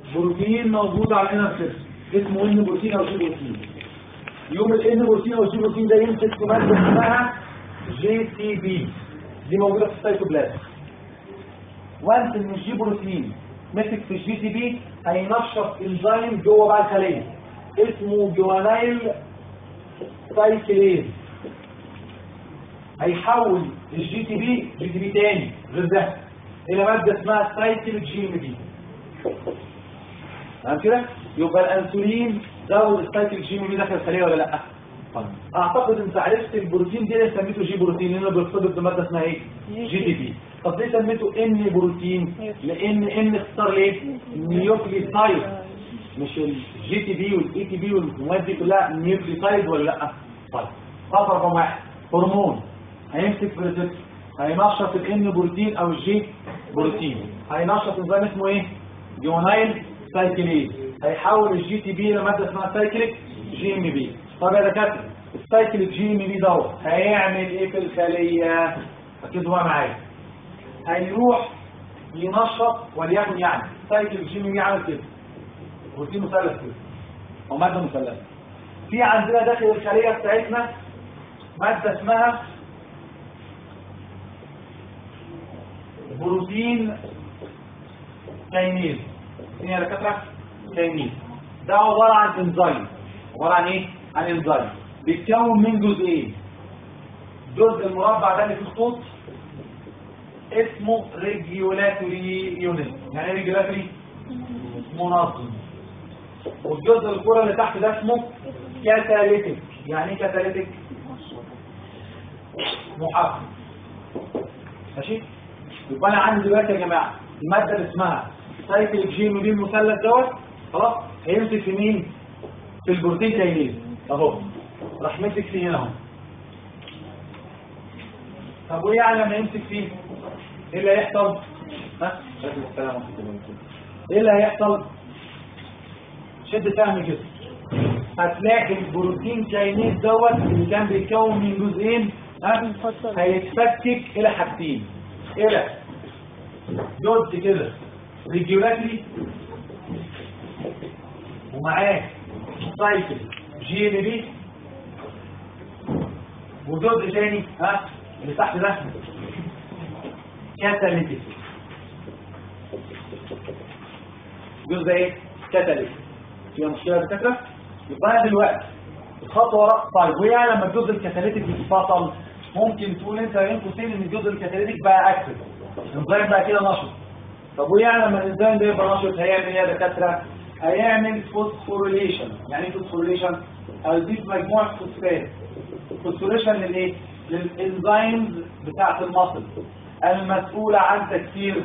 بروتين موجود على الانر سيستم اسمه ان بروتين او جي بروتين يوم الان بروتين او الجي بروتين ده يمسك في ماده اسمها جي تي بي دي موجوده في السيتوبلازم وانس ان الجي بروتين مسك في الجي تي بي هينشط انزيم جوه بقى الخليه اسمه جوانايل سايكليز هيحول الجي تي بي جي تي بي تاني غير ده الى ماده اسمها سايكل جي ام بي تمام كده يبقى الانسولين زود السايكل جي ام بي داخل الخليه ولا لا طيب اعتقد انت عرفت البروتين ده اللي سميته جي بروتين لانه بيرتبط بماده اسمها ايه جي تي بي طب ليه سميته ان بروتين لان ان اختصار ليه نيوكليوتايد مش الجي تي بي والاي تي بي والمواد دي كلها نيوكليوتايد ولا لا طيب خطر رقم واحد هرمون هيمسك في الريسبتور هينشط الان بروتين او الجي بروتين هينشط انزيم اسمه ايه جونايل سايكليز هيحول الجي تي بي لماده اسمها سايكليك جي ام بي طب يا دكاتره السايكليك جي ام بي دوت هيعمل ايه في الخليه ركزوا بقى معايا هيروح ينشط وليكن يعني سايكليك جي ام بي عامل كده بروتين مثلث كده او ماده مثلثه في عندنا داخل الخليه بتاعتنا ماده اسمها بروتين كاينيز ايه يا دكاتره كاينيز ده عباره عن انزيم عباره عن ايه عن انزيم بيتكون من جزئين الجزء المربع ده اللي فيه خطوط اسمه ريجيولاتوري يونت يعني ايه ريجيولاتوري منظم والجزء الكره اللي تحت ده اسمه كاتاليتيك يعني ايه كاتاليتيك محفز ماشي يبقى انا عندي دلوقتي يا جماعه الماده اللي اسمها سايكل جيم دي المثلث دوت خلاص هيمسك في مين في البروتين كاينيز اهو راح مسك فيه هنا اهو طب وايه يعني لما يمسك فيه ايه اللي هيحصل ها عليكم السلام ورحمه الله وبركاته ايه اللي هيحصل شد فهم كده هتلاقي البروتين كاينيز دوت اللي كان بيتكون من جزئين ها هيتفكك الى حاجتين الى جزء كده ريجولاتري ومعاه سايكل جي ام بي وجزء تاني ها اللي تحت ده كاتاليتيك جزء ايه كاتاليتيك فيها مشكله يا دكاتره يبقى انا دلوقتي الخطوه ورا طيب ويعني لما الجزء الكاتاليتيك يتفصل ممكن تقول انت بين قوسين ان الجزء الكاتاليتيك بقى اكتف الانزيم بقى كده نشط طب ويعني لما الانزيم ده يبقى نشط هيعمل ايه يا دكاتره هيعمل فوسفوريليشن يعني ايه فوسفوريليشن هيضيف مجموعه فوسفات فوسفوريليشن للايه للانزيمز بتاعه المصل المسؤوله عن تكسير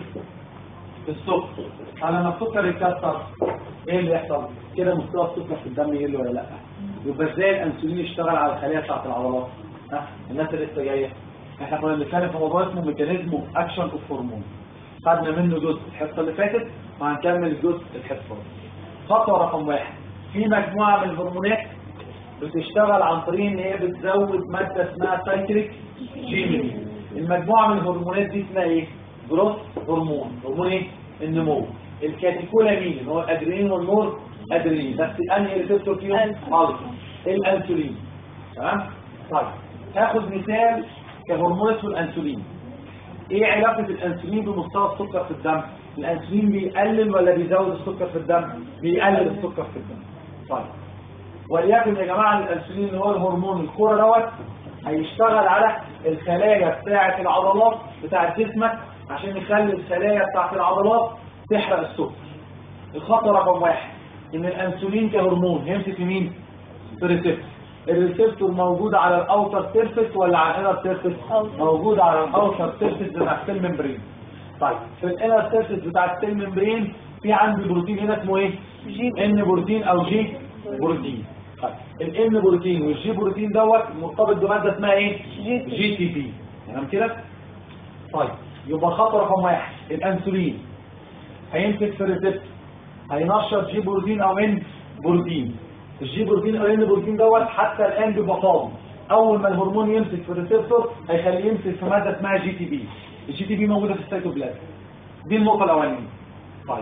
السكر لما السكر يتكسر ايه اللي يحصل كده مستوى السكر في الدم يقل ولا لا يبقى ازاي الانسولين يشتغل على الخلايا بتاعه العضلات ها الناس اللي لسه جايه احنا كنا بنتكلم في موضوع اسمه ميكانيزم اوف اكشن اوف هرمون خدنا منه جزء الحصه اللي فاتت وهنكمل الجزء الحصه خطوه رقم واحد في مجموعه من الهرمونات بتشتغل عن طريق ان هي بتزود ماده اسمها سايكليك جيني المجموعه من الهرمونات دي اسمها ايه جروث هرمون هرمون ايه النمو الكاتيكولامين اللي هو الادرينالين والنور ادرينالين بس انهي ريسبتور فيهم خالص الانسولين تمام طيب هاخد مثال كهرمون اسمه الانسولين ايه علاقه الانسولين بمستوى السكر في الدم الانسولين بيقلل ولا بيزود السكر في الدم بيقلل السكر في الدم طيب وليكن يا جماعه الانسولين اللي هو الهرمون الكوره دوت هيشتغل على الخلايا بتاعه العضلات بتاعه جسمك عشان يخلي الخلايا بتاعه العضلات تحرق السكر الخطوه رقم واحد ان الانسولين كهرمون هيمسك في مين في الريسبتور الريسبتور موجود على الاوتر سيرفيس ولا على الانر سيرفيس موجود على الاوتر سيرفيس بتاع السيل ممبرين طيب في الانر سيرفيس بتاع السيل ممبرين في عندي بروتين هنا اسمه ايه ان بروتين او جي بروتين طيب الان بروتين والجي بروتين دوت مرتبط بماده اسمها ايه جي تي بي تمام كده طيب يبقى خطوه رقم واحد الانسولين هيمسك في الريسبتور هينشط جي بروتين او ان بروتين الجي بروتين او ان بروتين دوت حتى الان بيبقى فاضي اول ما الهرمون يمسك في الريسبتور هيخليه يمسك في ماده اسمها جي تي بي الجي تي بي موجوده في السيتوبلازم دي النقطه الاولانيه طيب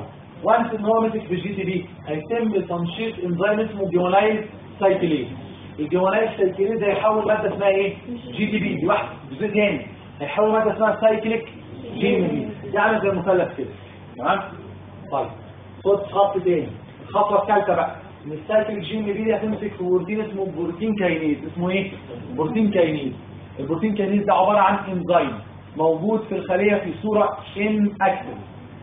وانس ان هو مسك بالجي تي بي هيتم تنشيط انزيم اسمه جيونايل سايكليز الجيونايل سايكليز ده هيحول ماده اسمها ايه جي تي بي دي واحده جزء تاني هيحول ماده اسمها سايكليك جي بي يعني زي المثلث كده تمام طيب خد خط تاني الخطوه الثالثه بقى ان السايكليك جي بي دي هتمسك في بروتين اسمه بروتين كاينيز اسمه ايه بروتين كاينيز البروتين كاينيز ده عباره عن انزيم موجود في الخليه في صوره ان اكتف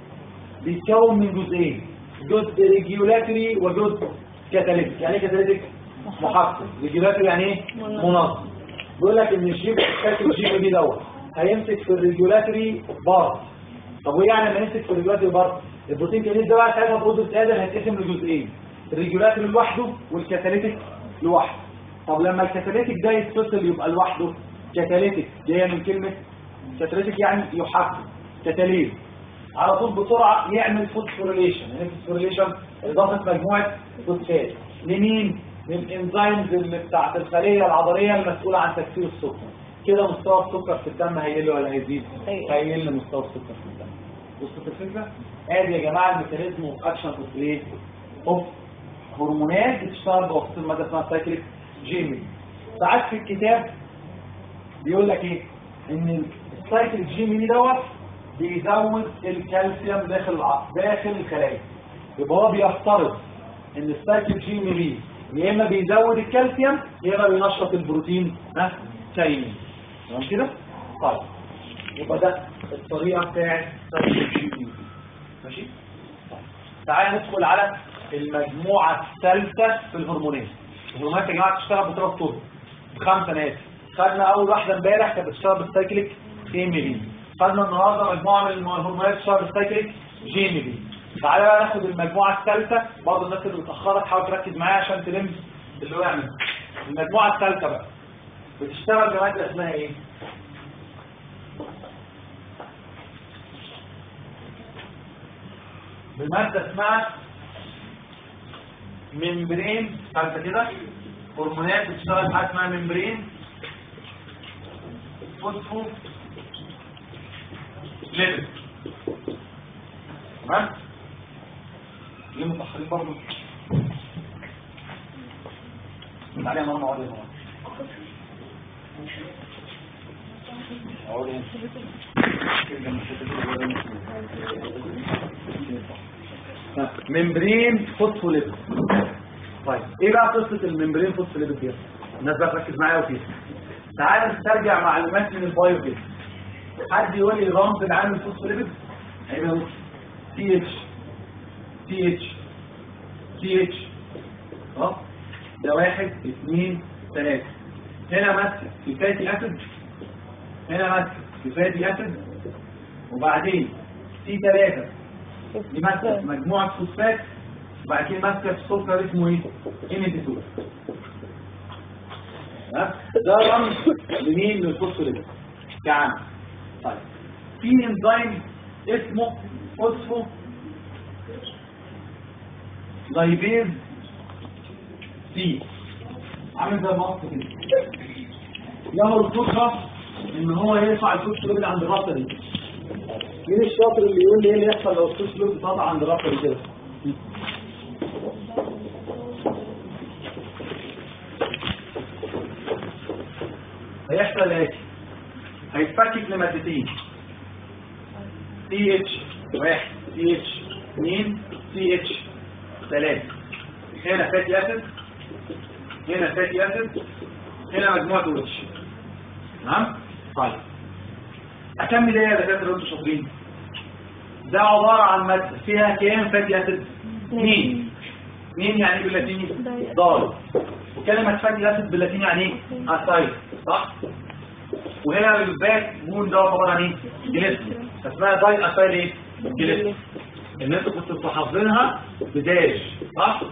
بيتكون من جزئين جزء ريجيولاتري وجزء كاتاليتيك يعني ايه كاتاليتيك محفز ريجيولاتري يعني ايه منظم بيقول لك ان الجيب الشكل الجيب دي دوت هيمسك في الريجيولاتري بارت طب وايه يعني لما يمسك في الريجيولاتري بارت البروتين كينيز ده بقى ساعتها بقدر قادر هيتقسم لجزئين الريجيولاتري لوحده والكاتاليتيك لوحده طب لما الكاتاليتيك ده يتفصل يبقى لوحده كاتاليتيك جايه من كلمه كاتاليتيك يعني يحفز كاتاليز على طول بسرعة يعمل فوسفوريليشن يعني فوسفوريليشن إضافة مجموعة فوسفات لمين؟ للإنزيمز اللي بتاعت الخلية العضلية المسؤولة عن تكسير السكر كده مستوى السكر في الدم هيقل ولا هيزيد؟ هيقل مستوى السكر في الدم وصلت الفكرة؟ ادي يا جماعة الميكانيزم اوف اكشن اوف ايه؟ اوف هرمونات بتشتغل بواسطة المادة اسمها سايكليك جيمي ساعات في الكتاب بيقول لك ايه؟ ان السايكليك جيمي دوت بيزود الكالسيوم داخل العقل داخل الخلايا يبقى هو بيفترض ان السايكل جي ميلي يا اما بيزود الكالسيوم يا اما بينشط البروتين ها كاينين تمام كده طيب يبقى ده الطريقه بتاعت سايكل جي ميلي ماشي طيب. تعال ندخل على المجموعه الثالثه في الهرمونات الهرمونات يا جماعه بتشتغل بثلاث طرق بخمسه ناس خدنا اول واحده امبارح كانت بتشتغل بالسايكليك ايميلين خدنا النهارده مجموعه من الهرمونات الشهر السايكليك جيمي دي تعالى بقى ناخد المجموعه الثالثه برضه الناس اللي متاخره تحاول تركز معايا عشان تلم اللي هو يعمل المجموعه الثالثه بقى بتشتغل بماده اسمها ايه بماده اسمها ممبرين ثالثه كده هرمونات بتشتغل بحاجه اسمها ممبرين فوسفو ليفل تمام ليه متأخرين برضه تعالى يا ماما اقعد هنا اقعد هنا ممبرين فوسفوليبيد طيب ايه بقى قصه الممبرين فوسفوليبيد دي الناس بقى تركز معايا وفيها تعال نسترجع معلومات من البايو كده حد يقول لي الرمز العام للفوسفوليبيد هيبقى تي اتش تي اتش تي اتش اه ده واحد اثنين ثلاثة هنا ماسك في فاتي اسيد هنا ماسك في فاتي اسيد وبعدين تي ثلاثة دي ماسكة مجموعة فوسفات وبعد كده ماسكة في سكر اسمه ايه؟ ايميتيتور ده رمز لمين للفوسفوليبيد كعام طيب في انزيم اسمه فوسفو لايبيز سي عامل زي مصر كده له القدره ان هو يرفع الفوسفوليبيد عند الرابطه دي مين الشاطر اللي يقول لي ايه اللي يحصل لو الفوسفوليبيد اتقطع عند الرابطه دي كده هيحصل ايه هيتفكك لمادتين سي اتش واحد سي اتش اثنين سي اتش ثلاثة هنا فاتي اسيد هنا فاتي اسيد هنا مجموعة او اتش تمام طيب اكمل ايه يا دكاتره انتوا شاطرين ده عبارة عن مادة فيها كام فاتي اسيد اثنين اثنين يعني ايه باللاتيني ضال وكلمة فاتي اسيد باللاتيني يعني ايه اسايد صح وهنا الباك مون ده عباره عن ايه جليسرين اسمها داي اسايل ايه جليسرين ان انتوا كنتوا حافظينها بداش صح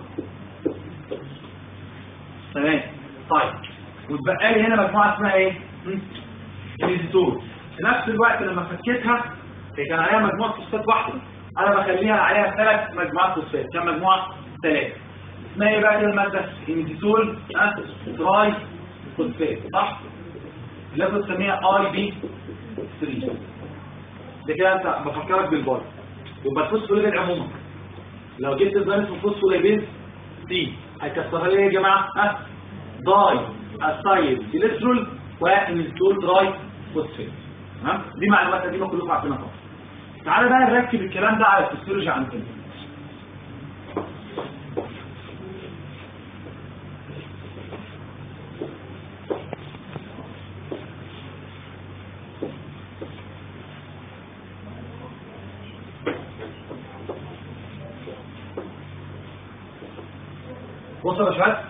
تمام طيب واتبقى لي هنا مجموعه اسمها ايه ريزيتور في نفس الوقت لما فكيتها هي كان عليها مجموعه فوسفات واحده انا بخليها عليها ثلاث مجموعات فوسفات كم مجموعه ثلاثه اسمها ايه بقى كده الماده انيتيزول تراي فوسفات صح لازم تسميها اي بي 3 ده كده انت بفكرك بالبار يبقى الفوسفوليبيد عموما لو جبت انزيم اسمه فوسفوليبيز سي هيكسرها لي ايه يا جماعه ها داي اسايل جليسرول وانستول دراي فوسفيت تمام دي معلومات قديمه كلكم عارفينها طبعا تعالى بقى نركب الكلام ده على الفسيولوجي عندنا وصل يا شباب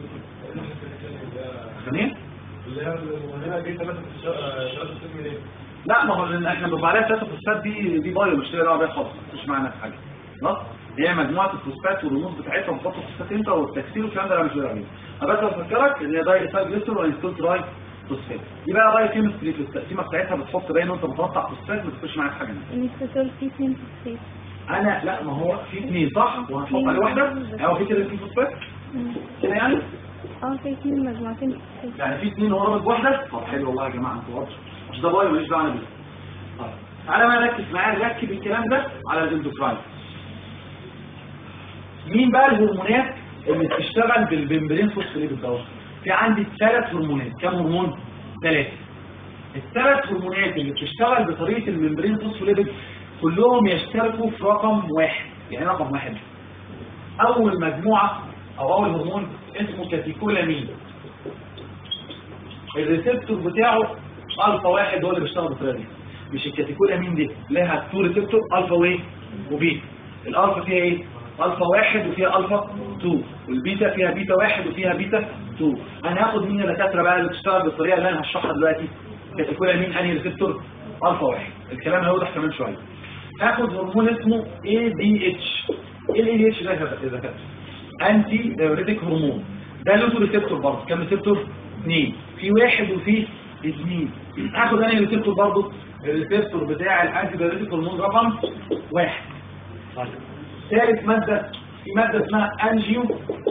خلينا اللي هي هنا جيت ثلاثة ثلاثة سنين ليه؟ لا ما هو لان احنا بنبقى عليها ثلاثه فوسفات دي دي بايو مش ليها دعوه بيها خالص مش معنى في حاجه خلاص هي مجموعه الفوسفات والرموز بتاعتها ونحط الفوسفات امتى والتكسير والكلام ده انا مش بقول عليه انا بس بفكرك ان هي داي ايثايل جليسرول وانستول تراي فوسفات دي بقى بايو كيمستري في التقسيمه بتاعتها بتحط باين وانت بتقطع فوسفات ما تخش معاك حاجه منها. الانستيتول فيه اثنين فوسفات انا لا ما هو في اثنين صح وهنحط عليه واحده هو في كده في فوسفات كده يعني اه في اثنين مجموعتين فوسفات يعني في اثنين هو رابط بواحده طب حلو والله يا جماعه انتوا واضح مش ده بايو ماليش دعوه أنا بيه طيب تعالى بقى نركز معايا نركب الكلام ده على الاندوكراين مين بقى الهرمونات اللي بتشتغل بالبمبرين فوسفوليبيد دوت في عندي ثلاث هرمونات كم هرمون ثلاثه الثلاث هرمونات اللي بتشتغل بطريقه الممبرين فوسفوليبيد كلهم يشتركوا في رقم واحد يعني رقم واحد اول مجموعه او اول هرمون اسمه كاتيكولامين الريسبتور بتاعه الفا واحد هو اللي بيشتغل بالطريقه دي مش الكاتيكولامين دي لها تو ريسبتور الفا وايه وبيتا الالفا فيها ايه الفا واحد وفيها الفا 2 والبيتا فيها بيتا واحد وفيها بيتا 2 انا هاخد مين الدكاتره بقى اللي بتشتغل بالطريقه اللي انا هشرحها دلوقتي كاتيكولامين انهي ريسبتور الفا واحد الكلام هيوضح كمان شويه هاخد هرمون اسمه اي دي اتش ايه الاي دي اتش ده يا دكاتره انتي دايوريتيك هرمون ده له ريسبتور برضه كام ريسبتور اثنين في واحد وفي اثنين هاخد انا ريسبتور برضه الريسبتور بتاع الانتي دايوريتيك هرمون رقم واحد طيب ثالث ماده في ماده اسمها انجيو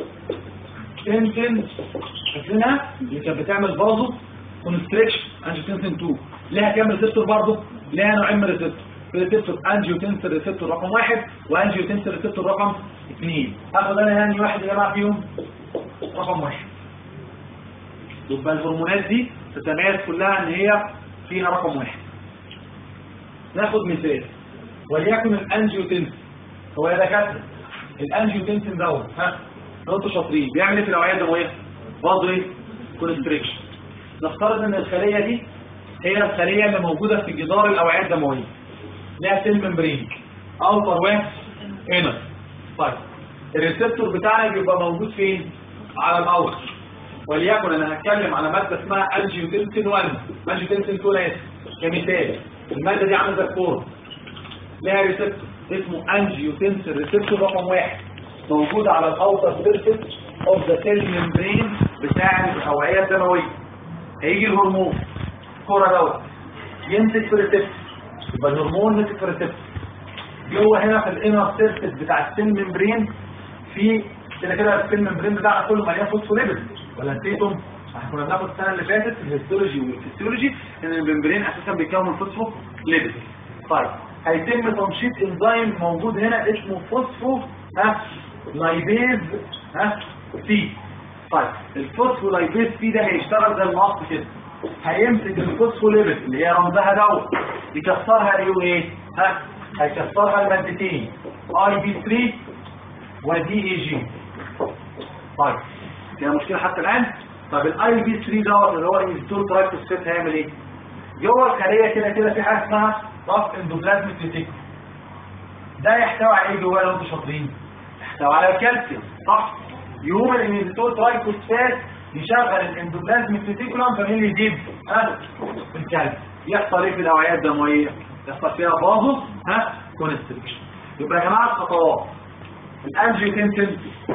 تنسن فاكرينها اللي كانت بتعمل بازو كونستريكشن انجيو تنسن 2 لها كام ريسبتور برضه لها نوعين من الريسبتور في ريسبتور انجيو تنسن ريسبتور رقم واحد وانجيو تنسن ريسبتور رقم اثنين هاخد انا يعني واحد يا جماعه فيهم رقم واحد يبقى الهرمونات دي تتميز كلها ان هي فيها رقم واحد ناخد مثال وليكن الانجيوتنسن هو يا دكاتره الانجيوتنسن دوت ها لو انتوا شاطرين بيعمل ايه في الاوعيه الدمويه برضه ايه كونستريكشن نفترض ان الخليه دي هي الخليه اللي موجوده في جدار الاوعيه الدمويه لها سيل ممبرين اوتر واحد هنا طيب الريسبتور بتاعنا بيبقى موجود فين على الاوتر وليكن انا هتكلم على ماده اسمها انجيوتنسين 1 انجيوتنسين 2 انا اسف كمثال الماده دي عامله زي الكور لها ريسبتور اسمه انجيوتنسين ريسبتور رقم واحد موجود على الاوتر سيرفيس اوف ذا سيل ممبرين بتاع الاوعيه الدمويه هيجي الهرمون الكوره دوت يمسك في الريسبتور يبقى الهرمون مسك في الريسبتور جوه هنا في الانر سيرفيس بتاع السيل ممبرين في كده كده السيل ممبرين بتاعنا كله مليان فوسفوليبيد ولا نسيتم احنا كنا بناخد السنه اللي فاتت في الهيستولوجي والفسيولوجي ان الممبرين اساسا بيتكون فوسفوليبيد طيب هيتم تنشيط انزيم موجود هنا اسمه فوسفو ها لايبيز ها سي طيب الفوسفولايبيز سي ده هيشتغل زي المقص كده هيمسك الفوسفوليبيد اللي هي رمزها دوت يكسرها ايه وايه ها هيكسرها لمادتين اي بي 3 ودي اي جي طيب فيها مشكله حتى الان طب الاي بي 3 دوت اللي هو الانستول ترايكوسفيت هيعمل ايه جوه الخليه كده كده في حاجه اسمها رف اندوبلازميك ريتيكول ده يحتوي على ايه جوه لو انتوا شاطرين يحتوي على الكالسيوم صح يقوم الانستول ترايكوسفيت يشغل الاندوبلازميك ريتيكولم فمين اللي يزيد ها الكالسيوم يحصل ايه في الاوعيه الدمويه يحصل فيها بازو ها كونستريكشن يبقى يا جماعه الخطوات الانجيوتنسين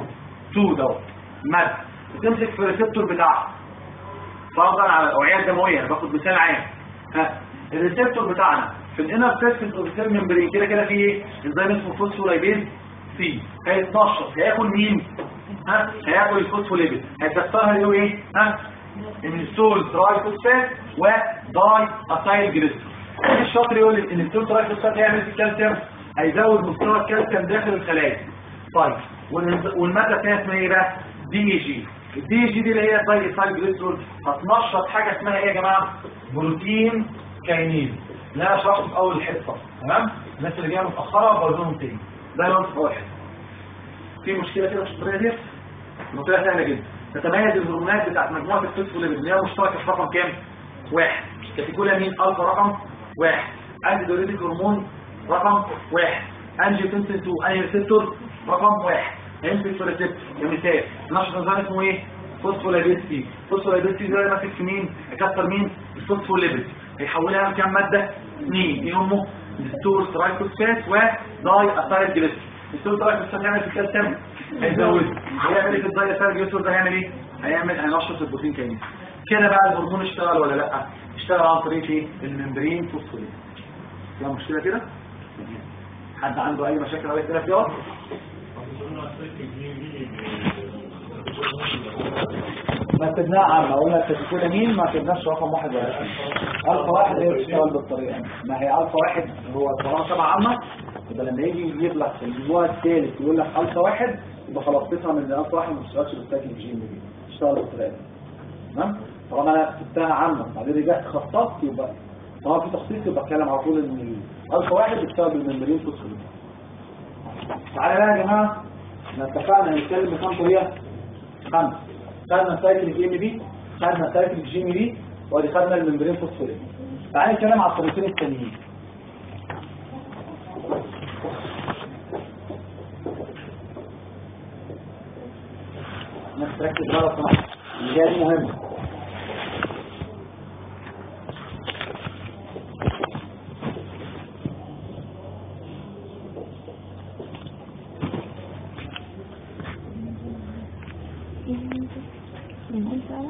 2 دوت ماده بتمسك في الريسبتور بتاعها فرضا على الاوعيه الدمويه انا باخد مثال عام ها الريسبتور بتاعنا في الانر سيرفيس اوف السيل ممبرين كده كده في ايه انزيم اسمه فوسفولايبيز سي هيتنشط هياكل مين ها هياكل الفوسفوليبيد هيكسرها له ايه ها الانستول ترايفوسفات وداي اسايل جليسرول الشاطر يقول لي ان الانستول ترايفوسفات هيعمل في الكالسيوم هيزود مستوى الكالسيوم داخل الخلايا طيب والإنز- والماده الثانيه اسمها ايه بقى دي اي جي الدي اي جي دي اللي هي زي السايل جليسرول هتنشط حاجه اسمها ايه يا جماعه بروتين كاينيز اللي انا شرحته في اول الحصه تمام الناس اللي جايه متاخره بقول لهم تاني ده اللي هو في اول حصه في مشكله كده في الطريقه دي المشكله سهله جدا تتميز الهرمونات بتاعت مجموعه الفوسفوليبيد اللي هي مشتركه في رقم كام واحد كاتيكولامين الفا رقم واحد انتي دوريتيك هرمون رقم واحد انجيوتنسين 2 انهي ريسبتور رقم واحد انفيكس ريسبتور كمثال نشط نظام اسمه ايه فوسفوليبيدتي فوسفوليبيدتي ده ماسك في مين يكسر مين الفوسفوليبيد هيحولها لكام ماده اثنين ايه همه ستور ترايكوسفات وداي اسايل جليسرول الستور ترايكوسفات هيعمل في الكالسيوم هيزود هيعمل ايه في الداي اسايل جليسرول ده هيعمل ايه هيعمل هينشط البروتين كاينيز كده بقى الهرمون اشتغل ولا لا اشتغل عن طريق ايه الممبرين فوسفوليبيد فيها مشكله كده حد عنده اي مشاكل او اي اسئله فيها ما كتبناها عامة قلنا التسكولة مين ما كتبناش رقم واحد ولا اتنين ألفا واحد هي بتشتغل بالطريقة دي. ما هي ألفا واحد هو طالما تبع عامة يبقى لما يجي يجيب لك في الأسبوع الثالث يقول لك ألفا واحد يبقى خلاص تفهم إن ألفا واحد ما بتشتغلش بالسايكل جين دي بتشتغل بالطريقة دي تمام طالما أنا كتبتها عامة بعدين رجعت خصصت يبقى طالما في تخصيص يبقى اتكلم على طول إن ألفا واحد بتشتغل بالممبرين فوسفوليد تعالى بقى يا جماعة احنا اتفقنا هنتكلم بكام طريقة خمسة خدنا سايكل الجي ام بي خدنا سايكل الجي ام بي وادي خدنا الممبرين فوسفوريد تعالى نتكلم على الطريقتين التانيين الناس تركز بقى لو سمحت اللي جايه دي مهمه ممكن فعلا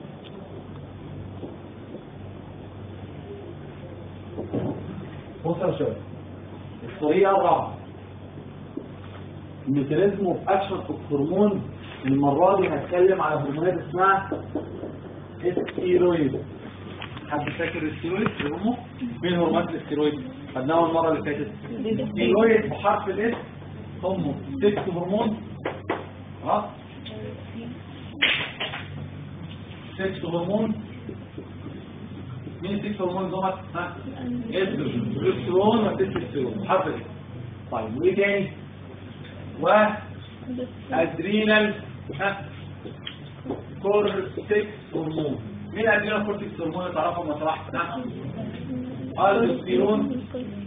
بص يا شباب الطريقه الرابعه الميكانيزم اوف اكشن اوف هرمون المره دي هتكلم على هرمونات اسمها الستيرويد حد فاكر الستيرويد اللي هم مين هرمونات الستيرويد خدناها المره اللي فاتت الستيرويد بحرف الاس هم ست هرمون ها ست هرمون مين الست هرمون دول ها استروجين بروجسترون وتستوستيرون حرف الاس طيب وايه تاني و ادرينال ها كورتكس هرمون مين ادرينال كورتكس هرمون اللي تعرفه ما صلاح الدوستيرون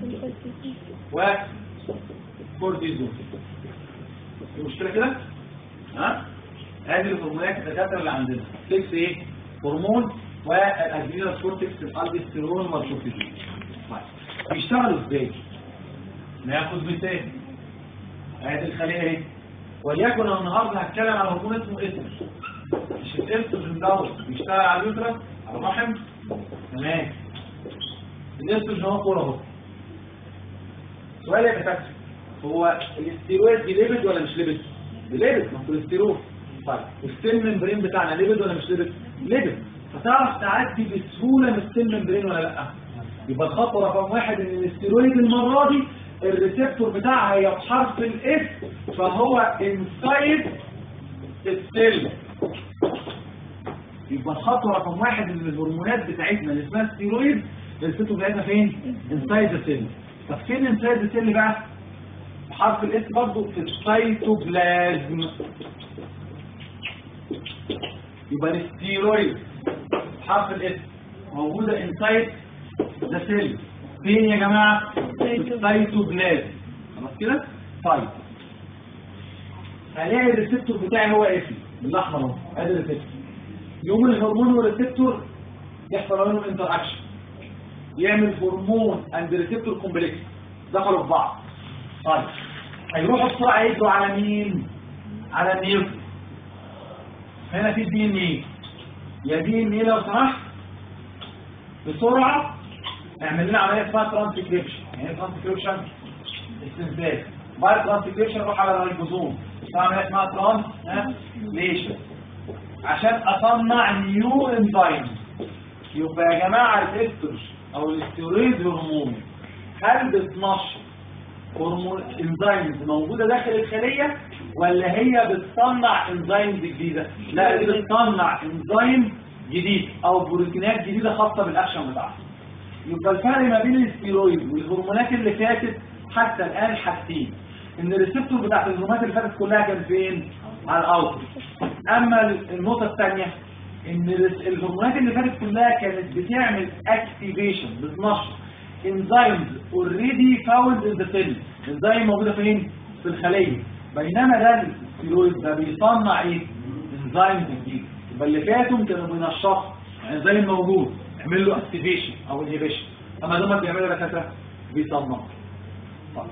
وكورتيزون المشكله كده ها هذه الهرمونات الدكاتره اللي عندنا 6 ايه هرمون والادرينال كورتكس الالدوستيرون والكورتيزون طيب بيشتغلوا ازاي ناخد مثال هذه الخليه اهي وليكن أنا النهارده هتكلم على هرمون اسمه استروجين مش الاستروجين دوت بيشتغل على اليوترس على الرحم تمام الاستروجين هو كوره اهو سؤال يا دكاتره هو الاستيرويد دي ليبيد ولا مش ليبيد؟ دي ليبيد ما هو كوليسترول طيب السيل ممبرين بتاعنا ليبيد ولا مش ليبيد؟ ليبيد فتعرف تعدي بسهوله من السيل ممبرين ولا لا؟ يبقى الخطوه رقم واحد ان الاستيرويد المره دي الريسبتور بتاعها هي بحرف الاس فهو انسايد السيل يبقى الخطوه رقم واحد ان الهرمونات بتاعتنا اللي اسمها ستيرويد الريسبتور بتاعتنا فين؟ انسايد السيل طب فين انسايد السيل بقى؟ بحرف الاس برضه في السيتوبلازم يبقى الستيرويد بحرف الاس موجوده انسايد ذا سيل فين يا جماعه؟ في السيتوبلازم خلاص كده؟ طيب هلاقي الريسبتور بتاعي هو اسمي بالاحمر اهو ادي الريسبتور يوم الهرمون والريسبتور يحصل بينهم انتر اكشن يعمل هرمون اند ريسبتور كومبلكس دخلوا في بعض طيب هيروحوا بسرعه يجروا على مين على النيوكليس هنا في دي ان ايه يا دي ان ايه لو سمحت بسرعه اعمل لنا عمليه اسمها ترانسكريبشن يعني ايه ترانسكريبشن استنتاج بعد ترانسكريبشن اروح على الريبوزوم اسمها عمليه اسمها ترانسليشن عشان اصنع نيو انزيم يبقى يا جماعه الاستروج او الاستيرويد هرمون هل بتنشط هرمون انزيمز موجوده داخل الخليه ولا هي بتصنع انزيمز جديده لا دي بتصنع انزيم جديد او بروتينات جديده خاصه بالاكشن بتاعها يبقى الفرق ما بين الستيرويد والهرمونات اللي فاتت حتى الان حاجتين ان الريسبتور بتاعت الهرمونات اللي فاتت كلها كان فين على الاوتر اما النقطه الثانيه ان الرس- الهرمونات اللي فاتت كلها كانت بتعمل اكتيفيشن بتنشط انزيمز اوريدي فاوند ان ذا سيل انزيم موجوده فين في الخليه بينما ده الستيرويد ده بيصنع ايه انزيمز جديد يبقى اللي فاتهم كانوا بينشطوا يعني زي الموجود يعمل له اكتيفيشن او انهبيشن اما دول بيعملوا دكاتره بيصنعوا طيب.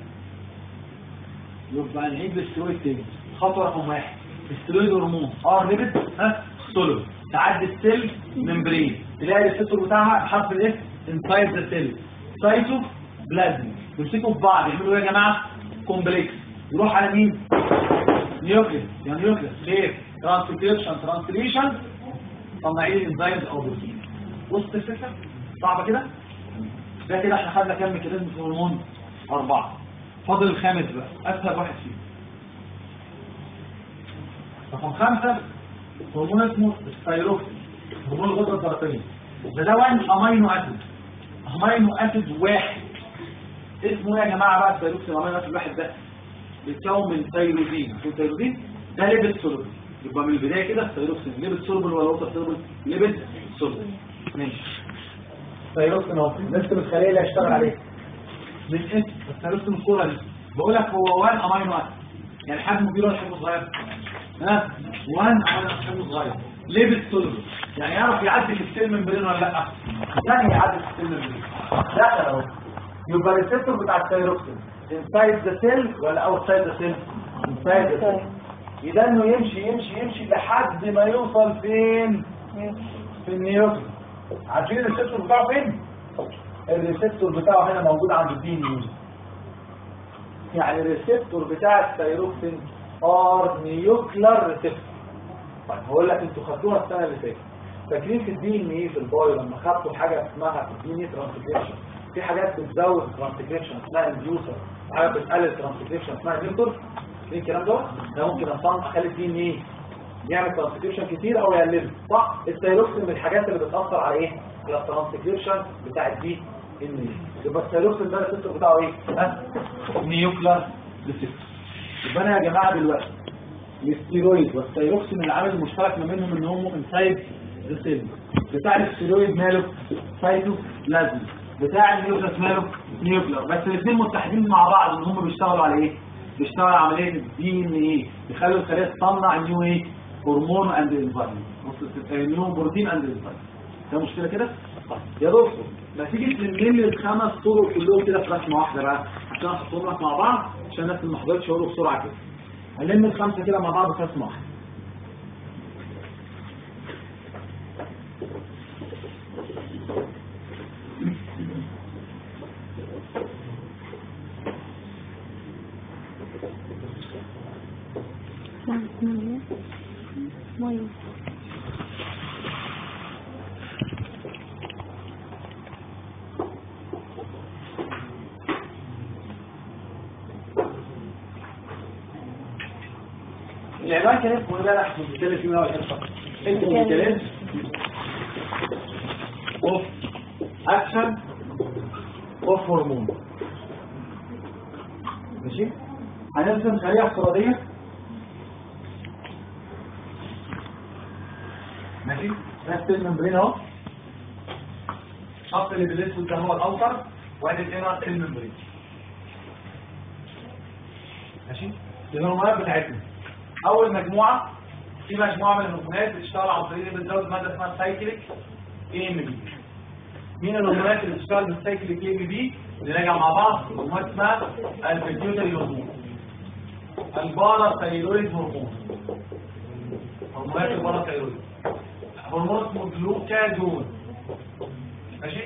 يبقى نعيد الستيرويد تاني خطوه رقم واحد الستيرويد هرمون ار ليبيد ها سولو تعدي السيل ممبرين تلاقي الريسبتور بتاعها حرف الاس انسايد ذا سيل سايتو بلازما يمسكوا في بعض يعملوا ايه يا جماعه كومبلكس يروح على مين نيوكليس يعني نيوكليس خير ترانسكريبشن ترانسليشن صناعين انزيمز او بروتين وسط الفكره صعبه كده ده كده احنا خدنا كام ميكانيزم في الهرمون اربعه فاضل الخامس بقى اسهل واحد فيهم رقم خمسة هرمون اسمه الثايروكسين هرمون الغدة الدرقية ده ده وان امينو اسيد امينو اسيد واحد اسمه ايه يا جماعة بقى الثايروكسين امينو اسيد واحد ده بيتكون من ثايروزين الثايروزين ده ليبيد سولوبل يبقى من البداية كده الثايروكسين ليبيد سولوبل ولا ووتر سولوبل ليبيد سولوبل ماشي ثايروكسين اهو نكتب الخلية اللي هيشتغل عليها من اسم الثايروكسين الصورة دي بقول لك هو وان امينو اسيد يعني حجمه كبير ولا حجمه صغير ها وان على حجمه صغير ليبيد سولوبل يعني يعرف يعدي في السيل ممبرين ولا لا يعني يعدي في السيل ممبرين دخل اهو يبقى الريسبتور بتاع الثايروكسين انسايد ذا سيل ولا اوتسايد ذا سيل انسايد ذا سيل يبقى انه يمشي يمشي يمشي لحد ما يوصل فين في النيوكليس عارفين الريسبتور بتاعه فين الريسبتور بتاعه هنا موجود عند الدي ان يعني الريسبتور بتاع الثايروكسين ار نيوكلر ريسبتور طيب هقول لك انتوا خدتوها السنه اللي فاتت فاكرين في الدي ان ايه في البايو لما خدتوا حاجه اسمها الدي ان ايه ترانسكريبشن في حاجات بتزود ترانسكريبشن اسمها انديوسر حاجات بتقلل ترانسكريبشن اسمها انهبيتور ايه الكلام ده ده ممكن اصلا اخلي الدي ان ايه يعمل ترانسكريبشن كتير او يقلله صح الثايروكسين من الحاجات اللي بتاثر على ايه على الترانسكريبشن بتاع الدي ان ايه يبقى الثايروكسين ده الريسبتور بتاعه ايه ها نيوكلر ريسبتور يبقى انا يا جماعه دلوقتي الستيرويد والثايروكسين العامل المشترك ما بينهم ان هم انسايد ذا سيل بتاع الستيرويد ماله سايتو لازم بتاع النيوكلاس ماله نيوكلر بس الاثنين متحدين مع بعض ان هم بيشتغلوا على ايه بيشتغلوا على عمليه الدي ان ايه يخلوا الخليه تصنع نيو ايه هرمون اند انزيم نيو بروتين اند انزيم ده مشكله كده طيب يا دكتور ما تيجي تلم لي الخمس طرق كلهم كده في رسمه واحده بقى عشان احطهم لك مع بعض عشان الناس اللي ما حضرتش يقولوا بسرعه كده هنلم الخمسه كده مع بعض في رسمه واحده نعم مية مية العنوان كان اسمه ايه بقى احنا بنتكلم فيه من اول حصه اسمه ميكانيزم اوف اكشن اوف هرمون ماشي هنرسم خليه افتراضيه ماشي نفس الممبرين اهو الشط اللي بالاسود ده هو الاوتر وادي الانر الممبرين ماشي دي الهرمونات بتاعتنا اول مجموعه في مجموعه من الهرمونات بتشتغل عن طريق بتزود ماده اسمها سايكليك اي ام بي مين الهرمونات اللي بتشتغل بالسايكليك اي ام بي نراجع مع بعض هرمونات اسمها البيتيوتري هرمون البارا ثايرويد هرمون هرمونات البارا ثايرويد هرمون اسمه جلوكاجون ماشي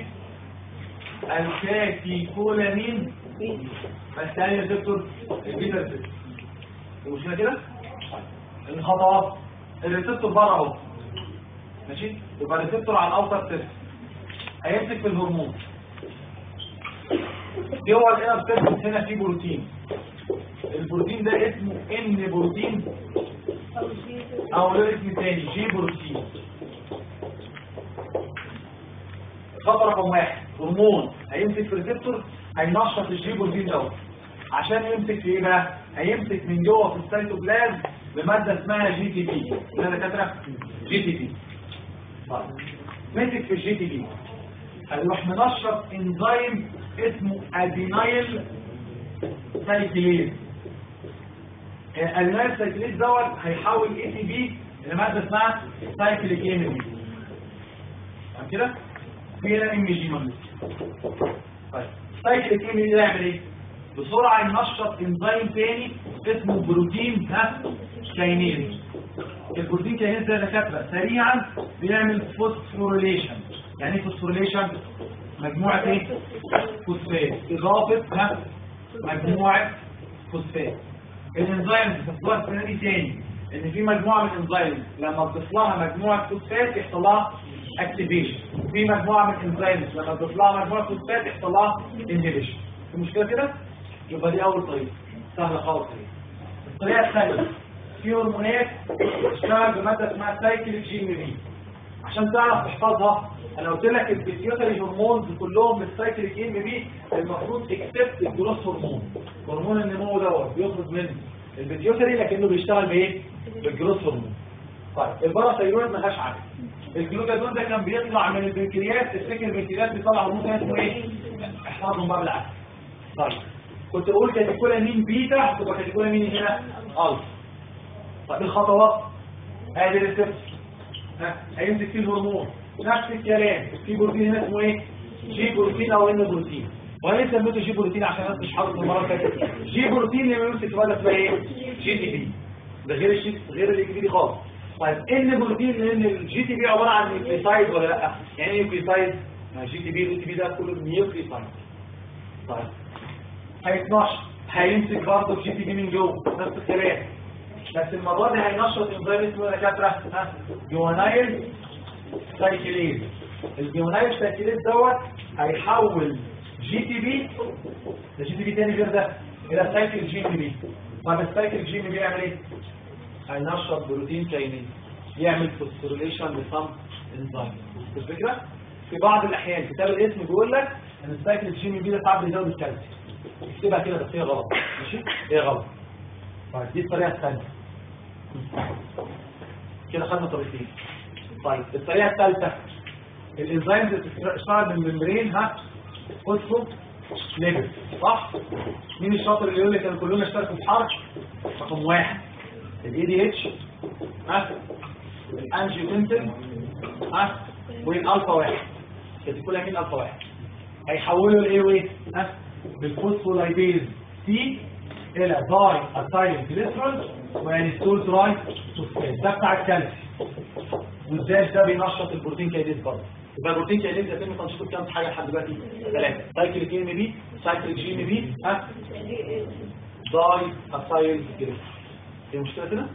الكاتيكولامين بس تاني يا دكتور البيتا ريسبتور المشكله كده الخطوات الريسبتور بره اهو ماشي يبقى الريسبتور على الاوتر سيرفيس هيمسك في الهرمون جوه الانر سيرفيس هنا في بروتين البروتين ده اسمه ان بروتين او له اسم تاني جي بروتين خطر رقم واحد هرمون هيمسك في الريسبتور هينشط الجي بروتين دوت عشان يمسك في ايه بقى هيمسك من جوه في السيتوبلازم بماده اسمها جي تي بي انا دكاتره جي تي بي طيب مسك في الجي تي بي هيروح منشط انزيم اسمه ادينايل سايكليز الادينايل سايكليز دوت هيحول اي تي بي لماده اسمها سايكليك ام بي تمام كده في هنا ام جي مملوك طيب سايكليك ام بي ده يعمل ايه بسرعه ينشط انزيم تاني اسمه بروتين ها كاينيز البروتين كاينيز ده دكاتره سريعا بيعمل فوسفوريليشن يعني ايه فوسفوريليشن مجموعه ايه فوسفات اضافه ها مجموعه فوسفات الانزيم بتحصلها السنه دي تاني ان في مجموعه من الانزيم لما بتضيف لها مجموعه فوسفات يحصل لها اكتيفيشن في مجموعه من الانزيم لما تضيف لها مجموعه فوسفات يحصل لها انهبيشن المشكله كده يبقى دي اول طريقه سهله خالص دي الطريقه الثانيه في هرمونات بتشتغل بماده اسمها سايكل جي ام بي عشان تعرف تحفظها انا قلت لك البيتيوتري هرمونز كلهم بالسايكل جي ام بي المفروض اكسبت الجروس هرمون هرمون النمو دوت بيخرج من البيتيوتري لكنه بيشتغل بايه بالجروس هرمون طيب الباراثايرويد ملهاش عدد الجلوكاجون ده كان بيطلع من البنكرياس تفتكر البنكرياس بيطلع هرمون تاني اسمه ايه احفظهم بقى بالعكس طيب كنت اقول كاتيكولامين بيتا تبقى كاتيكولامين هنا الفا طب الخطوات ادي الريسبتور ها هيمسك فيه الهرمون نفس الكلام في بروتين هنا اسمه ايه جي بروتين او ان بروتين وانا لسه سميته جي بروتين عشان الناس مش حافظ المره اللي فاتت جي بروتين لما يمسك في ماده اسمها ايه جي تي بي ده غير الشيء غير الاي دي خالص طيب ان بروتين لان الجي تي بي عباره عن نيوكليوتايد ولا لا يعني ايه نيوكليوتايد جي تي بي والتي بي ده كله نيوكليوتايد طيب هيتنشط هيمسك برضه الجي تي بي من جوه نفس الكلام بس المره دي هينشط انزيم اسمه دكاتره ها جوانايل سايكليز الجوانايل سايكليز دوت هيحول جي تي بي ده جي تي بي تاني غير ده الى سايكل جي ام بي طب السايكل جي ام بي يعمل ايه؟ هينشط بروتين كاينين يعمل فوسفوريليشن لصم انزيم الفكره في بعض الاحيان كتاب الاسم بيقول لك ان السايكل جي ام بي ده ساعات بيزود الكالسيوم اكتبها كده بس هي غلط ماشي هي غلط طيب دي الطريقه الثانيه كده خدنا طريقتين طيب الطريقه الثالثه الانزيم بتشتغل من الممبرين ها فوسفو ليبيد صح مين الشاطر اللي يقول لي كانوا كلنا اشتركوا في حرف رقم واحد الاي دي اتش ها الانجيوتنسين ها والالفا واحد كاتيكولا مين الفا واحد هيحولوا لايه وايه ها بالفوسفولايبيز سي الى داي اسايل جليسرول وانستول تراي فوسفات ده بتاع الكالسيوم والزاج ده بينشط البروتين كاينيز برضه يبقى البروتين كاينيز يتم تنشيطه بكام حاجه لحد دلوقتي ثلاثه سايكل كي ام بي سايكل جي ام بي ها داي اسايل جليسرول في مشكله كده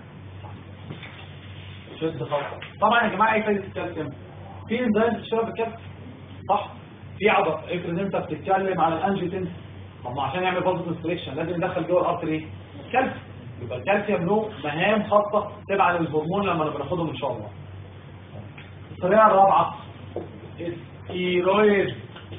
شد خالص طبعا يا جماعه ايه فايده الكالسيوم في انزيم بتشتغل بالكالسيوم صح في عضل افرض انت بتتكلم على الانجيوتنس طب ما عشان يعمل فازو كونستريكشن لازم يدخل جوه الارتر ايه كالسيوم يبقى الكالسيوم له مهام خاصه تبع للهرمون لما نبقى ناخدهم ان شاء الله الطريقه الرابعه الستيرويد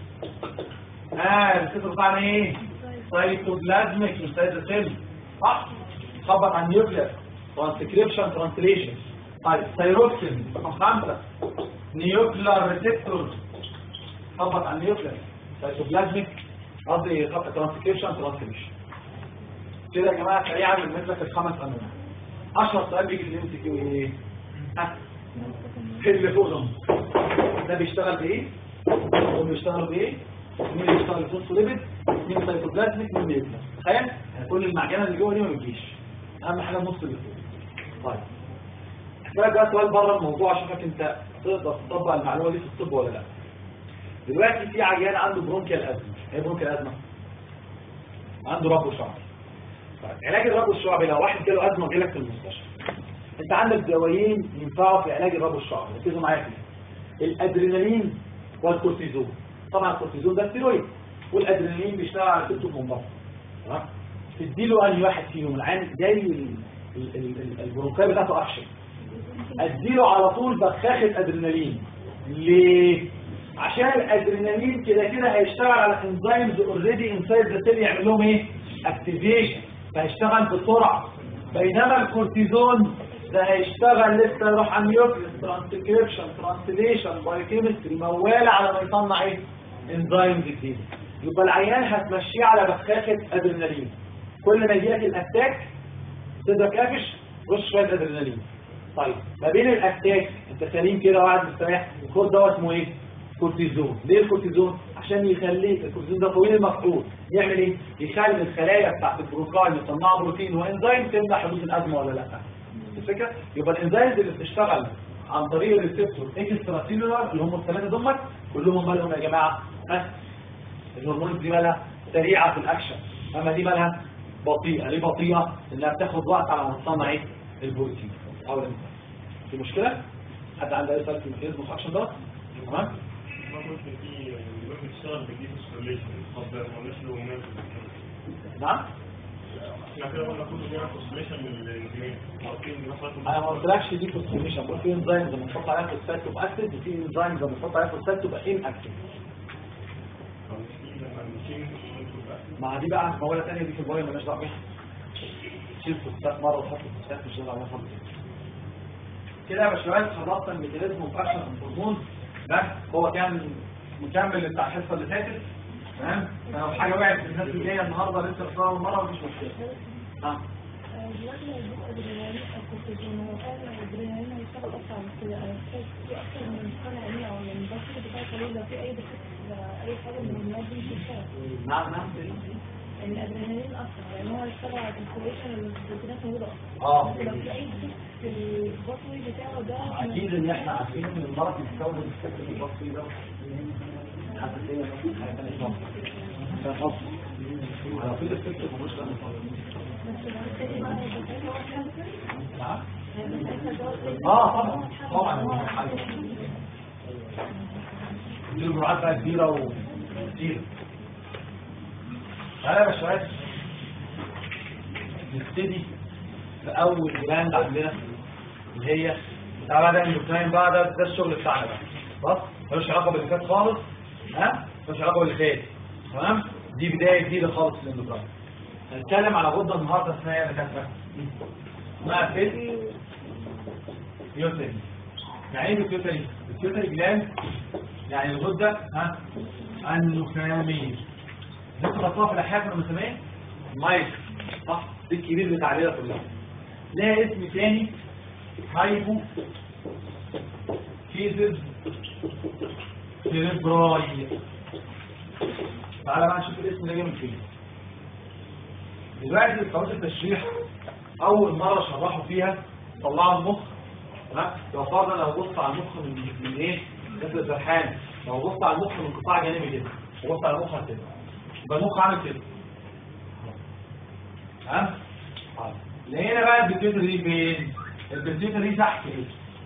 اه الفكره بتاعنا ايه سايتوبلازميك مش سيل صح خبط عن نيوكلير ترانسكريبشن ترانسليشن طيب ثايروكسين رقم خمسه نيوكلير ريسبتور خبط عن نيوكلير سايتوبلازميك قصدي ترانسكريبشن ترانسليشن كده يا جماعه سريعا بالنسبه للخمس انواع اشهر سؤال بيجي في الام سي كيو ايه ها اللي فوقهم ده بيشتغل بايه هم بيشتغلوا بايه مين اللي بيشتغل الفوسفوليبيد مين السيتوبلازميك مين بيبلازم تخيل يعني كل المعجنه اللي جوه دي ما بتجيش اهم حاجه النص اللي فوق طيب هسألك بقى سؤال بره الموضوع اشوفك انت تقدر تطبق المعلومه دي في الطب ولا لا دلوقتي في عيان عنده برونكيال ازمه ايه برونكيال ازمه عنده ربو شعبي طيب علاج الربو الشعبي لو واحد جاله ازمه جالك في المستشفى انت عندك دوايين ينفعوا في علاج الربو الشعبي ركزوا معايا فيه الادرينالين والكورتيزون طبعا الكورتيزون ده ستيرويد والادرينالين بيشتغل على سيبتو كومباس تمام تديله انهي واحد فيهم العين جاي ال- ال- ال- ال- البرونكاي بتاعته اكشن اديله على طول بخاخه ادرينالين ليه عشان الادرينالين كده كده هيشتغل على انزيمز اوريدي انسايد ذا سيل يعمل لهم ايه اكتيفيشن فهيشتغل بسرعه بينما الكورتيزون ده هيشتغل لسه يروح على نيوكليس ترانسكريبشن ترانسليشن بايوكيمستري موال على ما يصنع ايه انزيمز جديده يبقى العيان هتمشيه على بخاخه ادرينالين كل ما يجيلك الاتاك صدرك قافش رش شويه ادرينالين طيب ما بين الاتاك انت سليم كده وقاعد مستريح الخد ده اسمه ايه كورتيزون ليه الكورتيزون عشان يخليك الكورتيزون ده طويل المفعول يعمل ايه يخلي الخلايا بتاعت البروكاين يصنعوا بروتين وانزيم تمنع حدوث الازمه ولا لا الفكره يبقى الانزيمز اللي بتشتغل عن طريق الريسبتور اكسترا سيلولار اللي هم الثلاثه دول كلهم مالهم يا جماعه ها الهرمونات دي مالها سريعه في الاكشن اما دي مالها بطيئه ليه بطيئه لانها بتاخد وقت على ما تصنع ايه البروتين او الانزيم في مشكله حد عنده اي سؤال في الميكانيزم في الاكشن ده تمام ما قلت في الواحد بيشتغل بجيب سكوليشن طب ما قلناش له هناك نعم احنا كده قلنا كله بيعمل سكوليشن من الانزيمين عارفين مثلا انا ما قلتلكش دي كونسيميشن بقول في انزيم لما نحط عليها فوسفات تبقى اكتف وفي انزيم لما نحط عليها فوسفات تبقى ان اكتف مع دي بقى موالة تانية دي في البايو مالناش دعوه بيها شيل فوسفات مره وحط فوسفات مش دعوه بيها خالص كده يا باشمهندس خلصنا الميكانيزم وفاكشن الهرمون ده هو كان مكمل بتاع الحصه اللي فاتت تمام لو حاجه وقعت في الناس اللي جايه النهارده لسه بتطلع مره مفيش مشكله اه دلوقتي لو جبت ادرينالين او كورتيزون هو فعلا الادرينالين هيشتغل اسرع بس في اكتر من سنه يعني او من البشر بتاع القليل لو في اي دكتور اي حاجه من الناس دي بتشتغل نعم نعم ان الادرينالين اسرع لان هو هيشتغل على الكالكوليشن اللي البروتينات موجوده اه اصلا لو في اي دكتور في البطوي بتاعه ده اكيد ان احنا عارفين ان المرض بيتكون الفكر البصري ده حساسيه من حاجه ثانيه خالص فاهم قصدي؟ لو في الفكر ملوش لازمه خالص بس لو التاني بقى هيبقى ساعتها هو كانسر نعم هيبقى ساعتها دواء اه طبعا طبعا دي جرعات بقى كبيره وكتير تعالى يا باشمهندس نبتدي في اول جلاند عندنا اللي هي بتاع بقى ده الاندوكراين بقى ده ده الشغل بتاعنا بقى خلاص ملوش علاقه باللي فات خالص ها ملوش علاقه باللي فات تمام دي بدايه جديده خالص في الاندوكراين هنتكلم على غده النهارده اسمها ايه يا دكاتره اسمها فيل بيوتري يعني ايه بيوتري البيوتري جلاند يعني الغده ها النخاميه دي خطوه في الاحياء النخاميه مايك صح دي الكبير بتاع الليله كلها لها اسم تاني هايبو فيزز سيريبراي تعالى بقى نشوف الاسم ده جاي من فين دلوقتي قناه التشريح اول مره شرحوا فيها طلعوا المخ ها لو فرضا لو بص على المخ من من ايه مثل الزرحان لو بص على المخ من قطاع جانبي كده وبص على المخ كده يبقى المخ عامل كده ها طيب. لقينا بقى البيتيوتر دي فين البيتيوتر دي تحت كده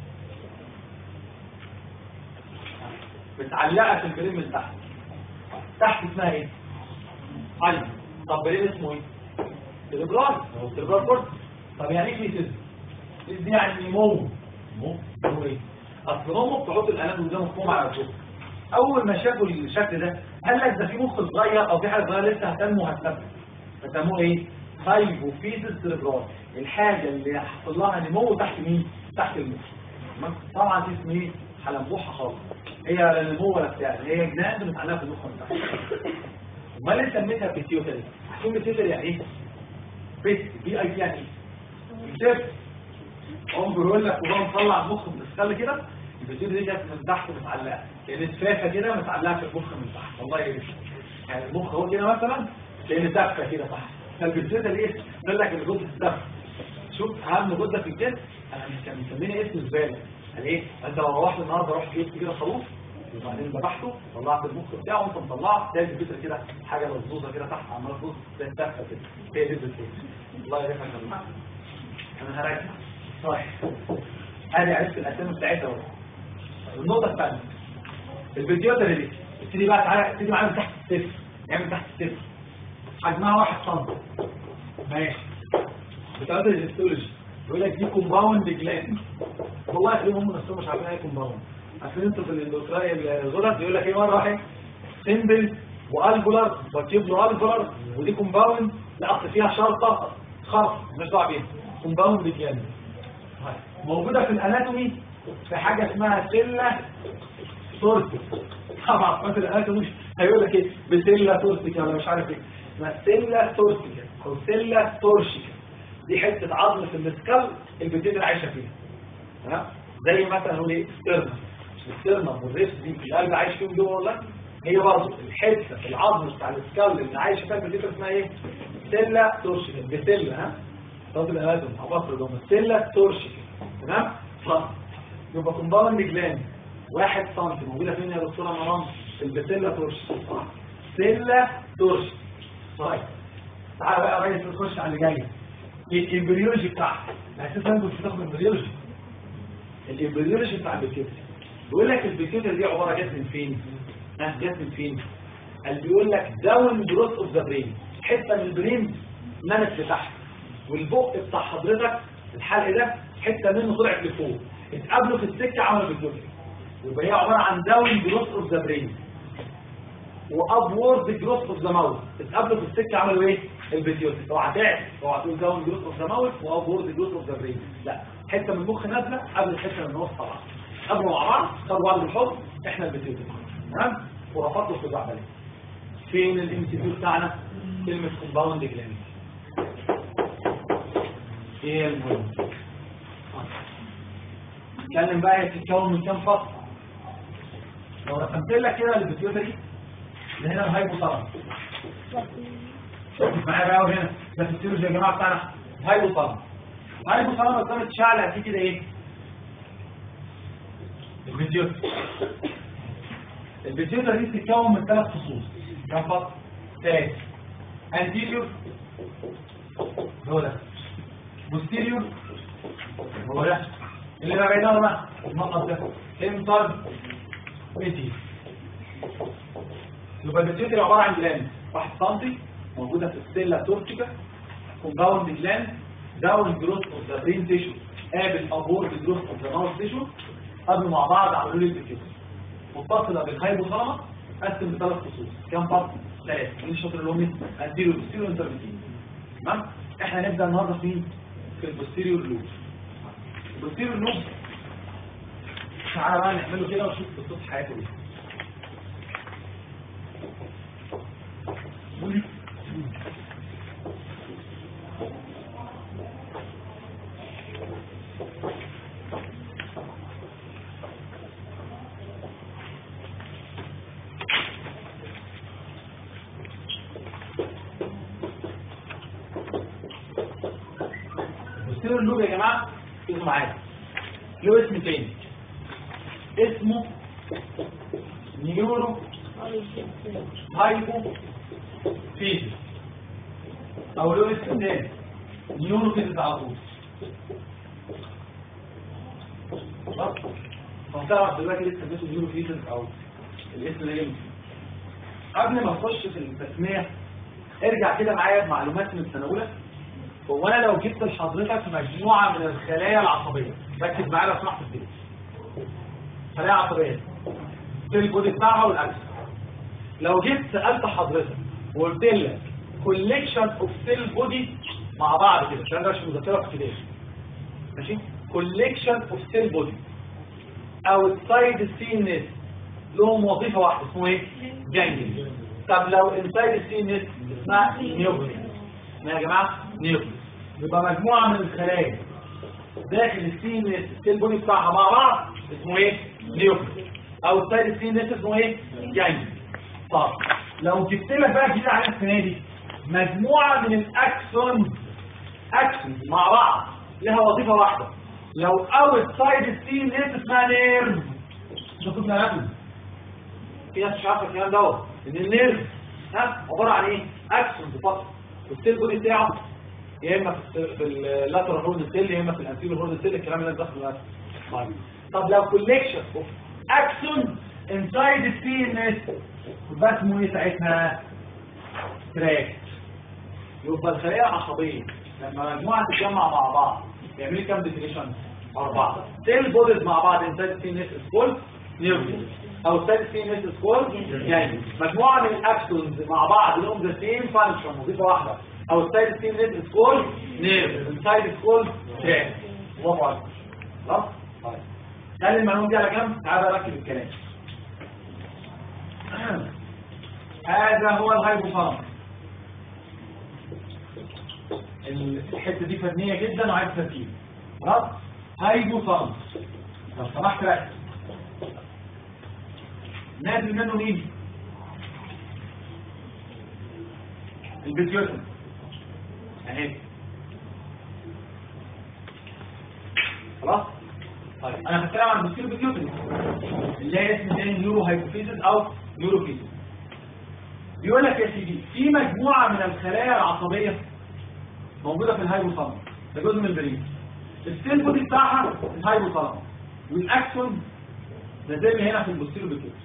متعلقه في البريم من تحت تحت اسمها ايه حي طب بريم اسمه ايه سيربرال هو سيربرال كورت طب يعني ايه فيتس دي يعني نمو نمو نمو ايه اصل نمو بتحط الالام ده مفهوم على الجسم اول ما شافوا الشكل ده قال لك ده في مخ صغير او في حاجه صغيره لسه هتنمو وهتثبت فسموه ايه هايبوفيزس سيربرال الحاجه اللي حصل لها نمو تحت مين تحت المخ تمام؟ طبعا دي اسمه ايه حلمبوحه خالص هي لا نمو ولا بتاع هي جنان متعلقه في المخ من تحت امال اللي سميتها بيتيوتري عارفين بيتيوتري يعني ايه بيت بي اي تي يعني ايه بيتيوتري هم بيقول لك وهو مطلع المخ من السكال كده البيتيوتري دي كانت من تحت متعلقه كانت فافه كده متعلقه في المخ من تحت والله يرش يعني المخ هو كده مثلا كان دفه كده تحت فالبيتيوتري ايه قال لك الغده الدفه شوف اهم غده في الجسم انا كان مسميني اسم زباله قال ايه انت لو روحت النهارده رحت جبت كده خروف وبعدين ذبحته طلعت المخ بتاعه وانت مطلعه تلاقي الفكره كده حاجه مظبوطه كده تحت عماله تبص زي التفه كده هي دي الفكره الله يرحمك يا جماعه انا هراجع طيب ادي عرفت الاسامي بتاعتها اهو النقطه الثانيه الفيديوهات اللي دي ابتدي بقى تعالى ابتدي معايا من تحت الصفر يعني من تحت الصفر حجمها واحد سم ماشي بتاعت الهيستولوجي يقول لك دي كومباوند جلاند والله تلاقيهم هم نفسهم مش عارفين ايه كومباوند عارفين انتوا في الاندوكراين الغلط يقول لك ايه مره واحد سيمبل والفولار وتيبلو الفولار ودي كومباوند لا اصل فيها شرطه خرف مش دعوه بيها كومباوند جلاند موجوده في الاناتومي في حاجه اسمها سله تورتيك طبعا في الاناتومي هيقول لك ايه بسله تورتيك ولا مش عارف ايه اسمها سله تورتيك او سله تورشيك دي حته عظم في السكال البتين اللي عايشه فيها ها زي مثلا نقول ايه ستيرنم الستيرنم والريست دي في القلب عايش فيهم جوه ولا هي برضه الحته العظم بتاع السكال اللي عايشه فيها البتين اسمها ايه سله تورشيك بسله ها طب الاناتومي هبصر جوه سله تورشيك تمام صح يبقى كومباوند جلاند واحد سم موجودة فين يا دكتورة مرام في البسلة تورش صح سلة تورش طيب تعالى بقى يا ريس نخش على اللي جاي الامبريولوجي بتاعها اساسا انتوا مش بتاخدوا امبريولوجي الامبريولوجي بتاع البيكيوتري بيقول لك البيكيوتري دي عبارة جت من فين؟ ها جت من فين؟ قال بيقول لك داون جروث اوف ذا برين حتة من البرين نمت لتحت والبق بتاع حضرتك الحلق ده حتة منه طلعت لفوق اتقابلوا في السكة عملوا بيكيوتري يبقى هي عبارة عن داون جروث اوف ذا برين وابورد جروث اوف ذا ماوث اتقابلوا في السكه عملوا ايه البيتيوتي اوعى تعرف اوعى تقول داون جروث اوف ذا ماوث وابورد جروث اوف ذا برين لا حته من المخ نازله قبل الحته من النص طبعا قبلوا مع بعض خدوا بعض بالحب احنا البيتيوتي تمام ورفضوا في بعض فين الام سي بتاعنا كلمه كومباوند جلاند ايه المهم نتكلم بقى هي بتتكون من كام فصل لو رسمت لك كده البيتيوتري اللي هنا الهايبوثالاموس معايا بقى وهنا ده في السيروجي يا جماعه بتاعنا هايبوثالاموس هايبوثالاموس ده متشعلق فيه كده ايه البيتيوتري البيتيوتري دي بتتكون من ثلاث فصول كام فصل؟ ثلاثة anterior هو ده posterior هو ده اللي بقى بعيدها بقى المنطقه ده انتر ميتي يبقى البيتيوتري عباره عن جلاند 1 سم موجوده في السيلا تورتيكا كومباوند جلاند داون جروث اوف ذا برين تيشو قابل ابورد جروث اوف ذا ماوث تيشو قبلوا مع بعض عملوا لي البيتيوتري متصله بالهايبوثالاموس قسم لثلاث فصول كام فرق؟ ثلاثه مين الشاطر اللي هم انتيريور بوستيريور انترميديت تمام احنا هنبدا النهارده فين؟ في البوستيريور لوب البوستيريور لوب تعالى بقى نعمله كده ونشوف قصه حياته ايه البوستيريور لوب يا جماعه اسمه معايا له اسم تاني اسمه نيورو هايبو فيزيس او له اسم تاني نيورو فيزيس على طول خلاص فهتعرف دلوقتي لسه اسمه نيورو فيزيس او الاسم ده جامد قبل ما نخش في التسميه ارجع كده معايا بمعلومات من السنه الاولى هو انا لو جبت لحضرتك مجموعه من الخلايا العصبيه ركز معايا لو سمحت في خلايا عصبيه السيل بودي بتاعها والاكس لو جيت سالت حضرتك وقلت لك كوليكشن اوف سيل بودي مع بعض كده عشان ده مش مذكره في كده ماشي كوليكشن اوف سيل بودي اوتسايد السي نت لهم وظيفه واحده اسمه ايه جانجلي طب لو انسايد السي نت اسمها نيوكليس يا جماعه نيوكليس يبقى مجموعه من الخلايا داخل السي نت السيل بودي بتاعها مع بعض اسمه ايه نيوكليس او السايد السي نت اسمه ايه جانجلي طب لو جبت لك بقى جديد على السنه دي مجموعه من الاكسون اكسون مع بعض لها وظيفه واحده لو اوت سايد السي نت اسمها نيرف ده كنت نعرفه في ناس مش عارفه الكلام دوت ان النيرف ها عباره عن ايه اكسون فقط والسيل بودي بتاعه يا اما في في اللاترال هورن سيل يا اما في الانتيريور هورن سيل الكلام اللي داخل دلوقتي طيب طب لو كوليكشن اوف اكسون انسايد السي ان اس يبقى اسمه ايه ساعتها تراكت يبقى الخلايا العصبيه لما مجموعه تتجمع مع بعض يعملوا كام ديفينيشن اربعه سيل بوديز مع بعض انسايد سي نس سكول نيوكليس او سيل سي نس سكول يعني مجموعه من الاكسونز مع بعض لهم ذا سيم فانكشن وظيفه واحده او سيل سي نس سكول نيرف انسايد سكول تراكت برافو عليك خلاص طيب خلي المعلومه دي على جنب تعالى ركب الكلام هذا هو الهايبوثالاموس الحته دي فنيه جدا وعايز تركيز خلاص هايبوثالاموس لو سمحت ركز نازل منه مين البيتيوتن اهي خلاص طيب انا هتكلم عن البيتيوتن بيتيوتن اللي هي اسم تاني نيورو هايبوفيزيس او نيوروفيزيس بيقول لك يا سيدي في مجموعه من الخلايا العصبيه موجوده في الهايبوثالاموس ده جزء من البرين السيل بودي بتاعها الهايبوثالاموس والاكسون ده زي ما هنا في البوستيرو بيتيوتن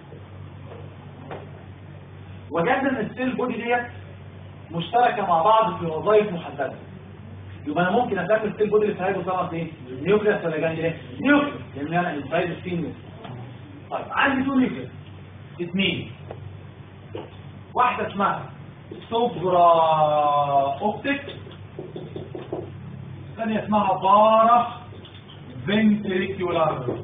وجدنا ان السيل بودي ديت مشتركه مع بعض في وظائف محدده يبقى انا ممكن اسمي السيل بودي اللي في الهايبوثالاموس ايه نيوكليس ولا جانجليا نيوكليس لان انا انسايد ستينس طيب عندي تو نيوكليس اثنين واحدة اسمها سوبرا اوبتيك الثانية اسمها بارا فنتريكيولار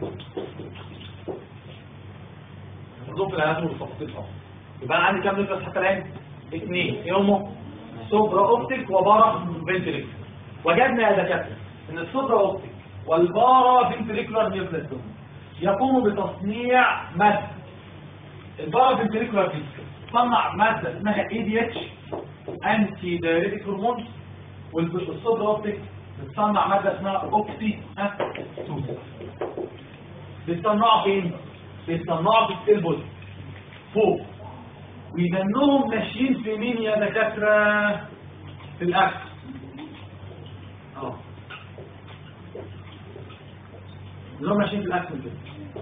نظام الاناتومي والتفاصيل اهو يبقى انا عندي كام نيوكليس حتى الان؟ اثنين ايه هم؟ سوبرا اوبتيك وبارا فنتريكيولار وجدنا يا دكاتره ان السوبرا اوبتيك والبارا فنتريكيولار نيوكليس دول يقوموا بتصنيع مادة البارا فنتريكيولار دي تصنع مادة اسمها ADH انتي دايريتك هرمون والصدر اوبتيك بتصنع مادة اسمها اوكسي توز بيصنعوا فين؟ بيصنعوا في السيل بودي فوق ويدنهم ماشيين في مين يا دكاترة؟ في الاكل اه يدنهم ماشيين في الاكل كده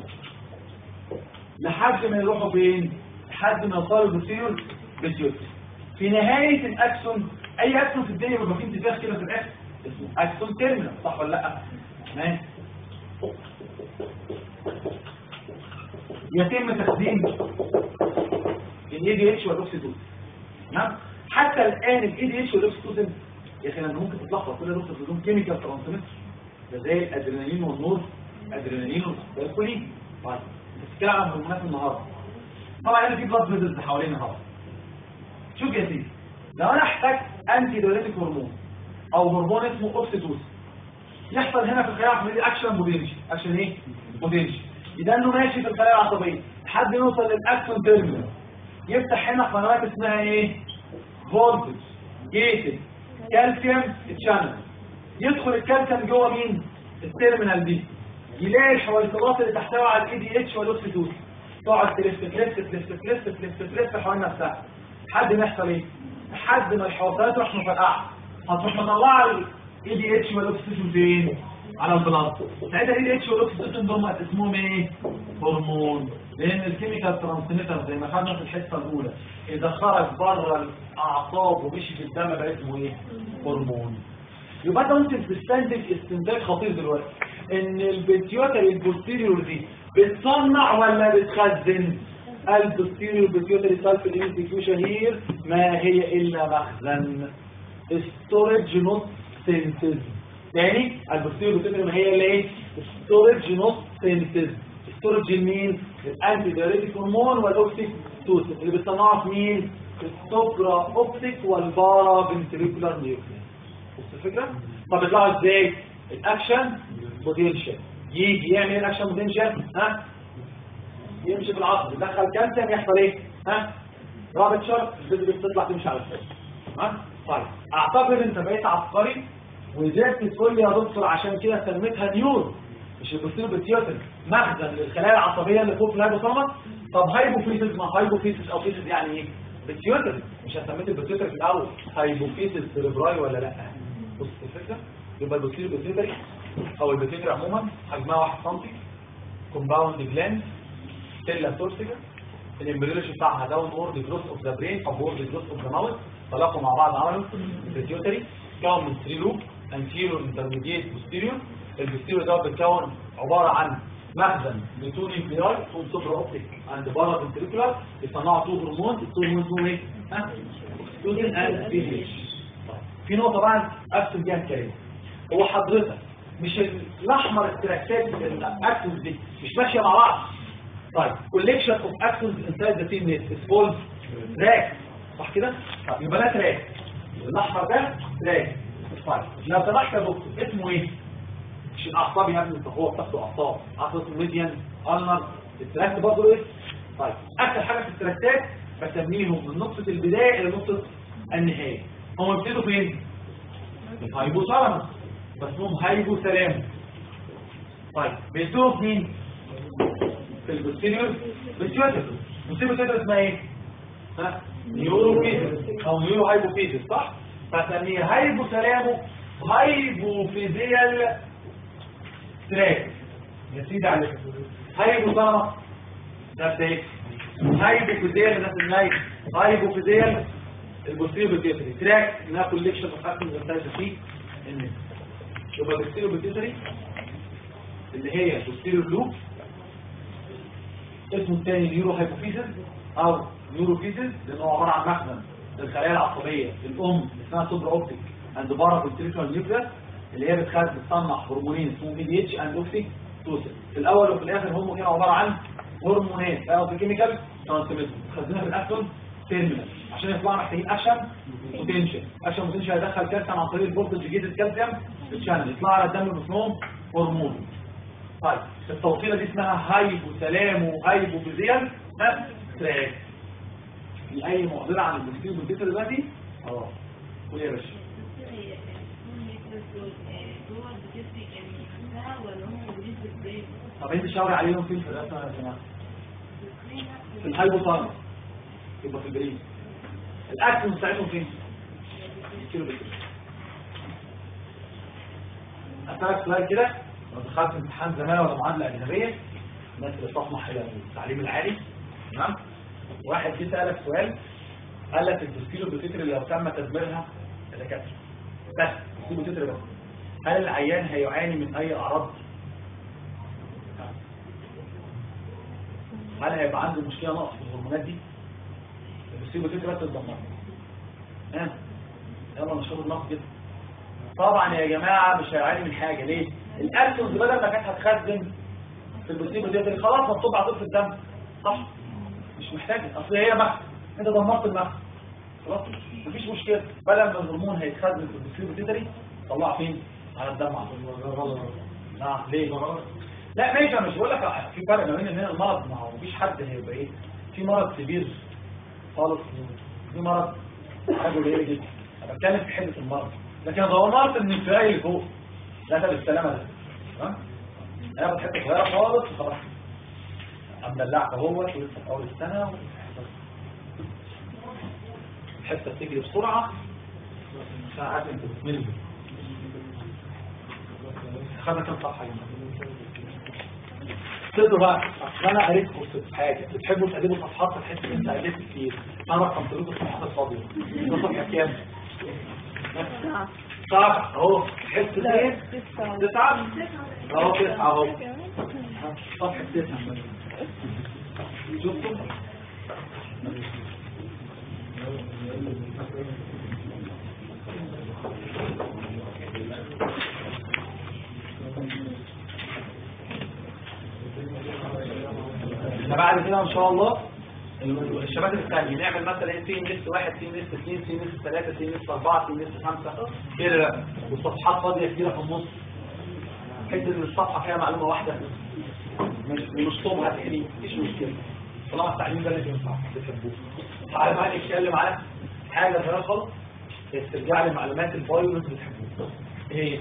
لحد ما يروحوا فين؟ لحد ما يوصلوا للبوستيريور بيتيوتر في نهاية الأكسون أي أكسون في الدنيا بيبقى فيه انتفاخ كده في الأكسون اسمه أكسون تيرمينال صح ولا لأ؟ تمام يتم تخزين الاي دي اتش والاوكسيتوسين تمام حتى الآن الاي دي اتش والاوكسيتوسين يا أخي أنا ممكن تتلخبط كل دول بدون كيميكال ترانسميتر ده زي الأدرينالين والنور أدرينالين والكولين طيب بتتكلم عن هرمونات النهارده طبعا هنا في بلاد فيزلز حوالين الهواء شوف يا سيدي لو انا احتاجت انتي دايريتك هرمون او هرمون اسمه اوكسيتوسين يحصل هنا في الخلايا العصبيه اكشن بوتنشال اكشن ايه بوتنشال يبقى انه ماشي في الخلايا العصبيه لحد يوصل للاكشن تيرمينال يفتح هنا قنوات اسمها ايه فولتج جيتد كالسيوم تشانل يدخل الكالسيوم جوه مين التيرمينال دي يلاقي الحويصلات اللي تحتوي على الاي دي اتش والاوكسيتوسين تقعد تلف تلف تلف تلف تلف تلف حوالين نفسها لحد ما يحصل ايه؟ لحد ما الحوصلات تروح مفرقعه هتروح مطلعه الاي دي اتش والاكسجين فين؟ على البلاد ساعتها الاي دي اتش والاكسجين دول اسمهم ايه؟ هرمون لان الكيميكال ترانسميتر زي ما خدنا في الحصه الاولى اذا خرج بره الاعصاب ومشي في الدم بقى اسمه ايه؟ هرمون يبقى انت ممكن تستنتج استنتاج خطير دلوقتي ان البيتيوتري البوستيريور دي بتصنع ولا بتخزن البوستيريور بيتيوتري سالف الانستيتيوشن هير ما هي الا مخزن ستورج نوت سينثيز يعني البوستيريور بيتيوتري ما هي الا ايه ستورج نوت سينثيز ستورج مين الانتي دايريتيك هرمون والاوكسيتوسين اللي بيصنعوا في مين السوبرا اوبتيك والبارا فنتريكولار نيوكليس بص الفكره طب يطلعوا ازاي الاكشن بوتنشال يجي يعمل ايه الاكشن بوتنشال ها يمشي في العصب يدخل كالسيوم يحصل ايه ها رابط شرط الفيزيك بتطلع تمشي على الفيزيك ها طيب اعتقد انت بقيت عبقري وقدرت تقول لي يا دكتور عشان كده سميتها نيور مش البوستيرو بتيوتر مخزن للخلايا العصبيه اللي فوق في الهايبوثالاموس طب هايبوفيسس ما هايبوفيسس او فيسس يعني ايه بتيوتر مش هسميت البتيوتر في الاول هايبوفيسس سيربراي ولا لا بص الفكره يبقى البوستيرو بتيوتر او البتيوتر عموما حجمها 1 سم كومباوند جلاند سيلا سورسيكا الامبريولوجي بتاعها داون وورد جروث اوف ذا برين او وورد جروث اوف ذا ماوث تلاقوا مع بعض عملوا البيتيوتري كون من 3 لوب انتيريور انترميديت بوستيريور البوستيريور ده بيتكون عباره عن مخزن بتون انفيراي تون سوبر اوبتيك عند بارا فنتريكولار يصنعوا تو هرمون التو هرمون اسمهم ايه؟ ها؟ ستودنت اند بي في نقطه بقى اكتب بيها الكلام هو حضرتك مش الاحمر التراكات الاكسس دي مش ماشيه مع بعض طيب collection of axons inside the team net is called track صح كده؟ طب يبقى ده تراك الاحمر ده تراك طيب لو سمحت يا دكتور اسمه ايه؟ مش الاعصاب يا ابني انت هو بتاخده اعصاب عصب ميديان النر التراك برضه ايه؟ طيب اخر حاجه في التراكات بسميهم من نقطه البدايه الى نقطه النهايه هم بيبتدوا فين؟ الهايبوثالاموس اسمهم هايبوثالاموس طيب بيبتدوا فين؟ في البوستيريور بيتيوتر البوستيريور بيتيوتر اسمها ايه؟ ها؟ نيوروفيزيس او نيورو هايبوفيزيس صح؟ فسميها هايبوثالامو هايبوفيزيال تراك يا سيدي عليك هايبوثالامو ده ايه؟ هايبوفيزيال نفس النايم هايبوفيزيال البوستيريور بيتيوتري تراك انها كوليكشن اوف اكشن بتاعت فيه ان يبقى البوستيريور بيتيوتري اللي هي البوستيريور لوب اسمه الثاني نيورو هايبوفيزيس او نيوروفيزيس لانه عباره عن مخزن للخلايا العصبيه الام اللي اسمها سوبر اوبتيك اند بارا فنتريكولار نيوكليس اللي هي بتخزن بتصنع هرمونين اسمهم اي دي اتش اند اوكسي توسن في الاول وفي الاخر هم كانوا عباره عن هرمونات او في كيميكال ترانسميتر متخزنه في الاكسون تيرمينال عشان يطلعوا محتاجين اكشن بوتنشال اكشن بوتنشال هيدخل كالسيوم عن طريق الفولتج جيت الكالسيوم في الشانل يطلع على الدم باسمهم هرمون طيب التوصيله دي اسمها هايبوثالامو هايبوفيزيال ها تراك في اي معضله عن البوستيريور بالبيتر دلوقتي اه قول يا باشا طب انت شاور عليهم فين في الرسمه يا جماعه في الهايبوثالاموس يبقى في البرين الاكسون بتاعتهم فين البوستيريور بالبيتر اسالك سؤال كده لو دخلت امتحان زمان ولا معادله اجنبيه الناس اللي تطمح الى التعليم العالي تمام واحد جه سالك سؤال قال لك البوستيريو بتتر لو تم تدميرها الدكاتره بس البوستيريو بتتر بس هل العيان هيعاني من اي اعراض هل هيبقى عنده مشكله نقص في الهرمونات دي البوستيريو بتتر بس اتدمر ها يلا نشرب النقص كده طبعا يا جماعه مش هيعاني من حاجه ليه الالسونز بدل ما كانت هتخزن في البوستيريو بتتر خلاص مكتوب على طول الدم صح مش محتاجة اصل هي مخ انت دمرت المخ خلاص مفيش مشكلة بدل ما الهرمون هيتخزن في البوستيريور بيتري طلع فين على الدم على طول نعم ليه لا ماشي انا مش بقول لك في فرق ما بين ان هنا المرض ما هو مفيش حد هيبقى ايه في مرض كبير خالص في مرض حاجه قليله جدا انا بتكلم في حته المرض لكن ضمنت ان الفراي اللي فوق ده بالسلامه ده تمام انا حته صغيره خالص وخلاص مدلعك اهوت ولسه في اول السنه الحته بتجري بسرعه ساعات انت بتمل خدنا كام صفحه هنا تقدروا بقى اصل انا قريت في حاجه بتحبوا تقلبوا صفحات الحته اللي انت قلبت كتير انا رقم تقلبوا الصفحات الفاضيه ده صفحه كام؟ صح اهو حته ايه؟ تسعه اهو تسعه اهو صفحه تسعه شفتوا بعد كده ان شاء الله الشباب الثاني نعمل مثلا ايه سي نص واحد سي نص اثنين سي نص ثلاثة سي نص أربعة سي نص خمسة كده والصفحات فاضية كتيرة في النص حتة ان الصفحة فيها معلومة واحدة مش نصهم هتحلي مفيش مشكلة طالما التعليم ده اللي بينفع بتحبوه تعالى بقى نتكلم على حاجة صغيرة خالص استرجاع لمعلومات البايو اللي انتوا بتحبوها ايه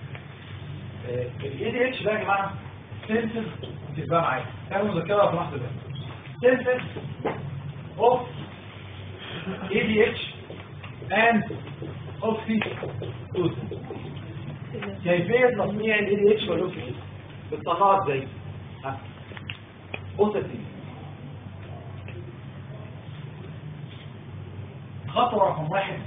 الاي دي اتش ده يا جماعة سنسز تبقى معايا كانوا مذكرة في لحظة ده سنسز اوف اي دي اتش اند اوكسيتوسين كيفية تصنيع الاي دي اتش والاوكسيتوسين بالطاقات ازاي ها بص يا سيدي خطوه رقم واحد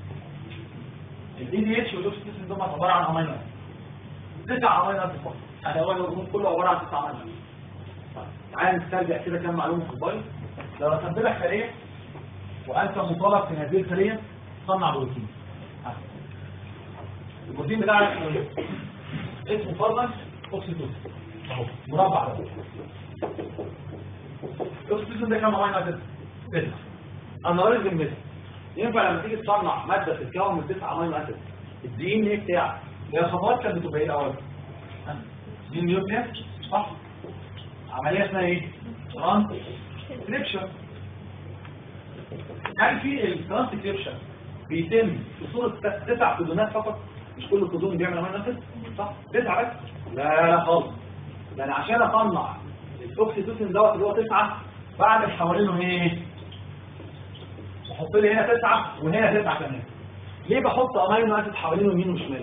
الاي دي اتش والاوكسيتوسين دول عباره عن امينو اسيد تسع امينو اسيد فقط الحيوان الهرمون كله عباره عن تسع امينو اسيد طيب، تعال نسترجع كده كام معلومه في الموبايل لو رسمت لك خليه وانت مطالب في هذه الخليه تصنع بروتين ها. البروتين بتاعك اسمه ايه؟ اسمه فرضا اوكسيتوسين اهو مربع ده الاكسجين ده كام امينو اسيد؟ تسعه اناليزم مثل ينفع لما تيجي تصنع ماده تتكون من تسعه امينو اسيد الدي ان ايه بتاعك هي الخطوات كانت بتبقى ايه الاول؟ ها؟ دي نيوكليس صح؟ عمليه اسمها ايه؟ ترانسكريبشن هل في الترانسكريبشن بيتم في صوره ت- تسع كودونات فقط؟ مش كل كودون بيعمل امينو اسيد؟ صح؟ تسعه بس؟ لا لا خالص ده انا عشان اصنع الاوكسيتوسين دوت اللي هو تسعه بعمل حوالينه ايه؟ بحط لي هنا تسعه وهنا تسعه كمان ليه بحط امينو اسيد حوالينه يمين وشمال؟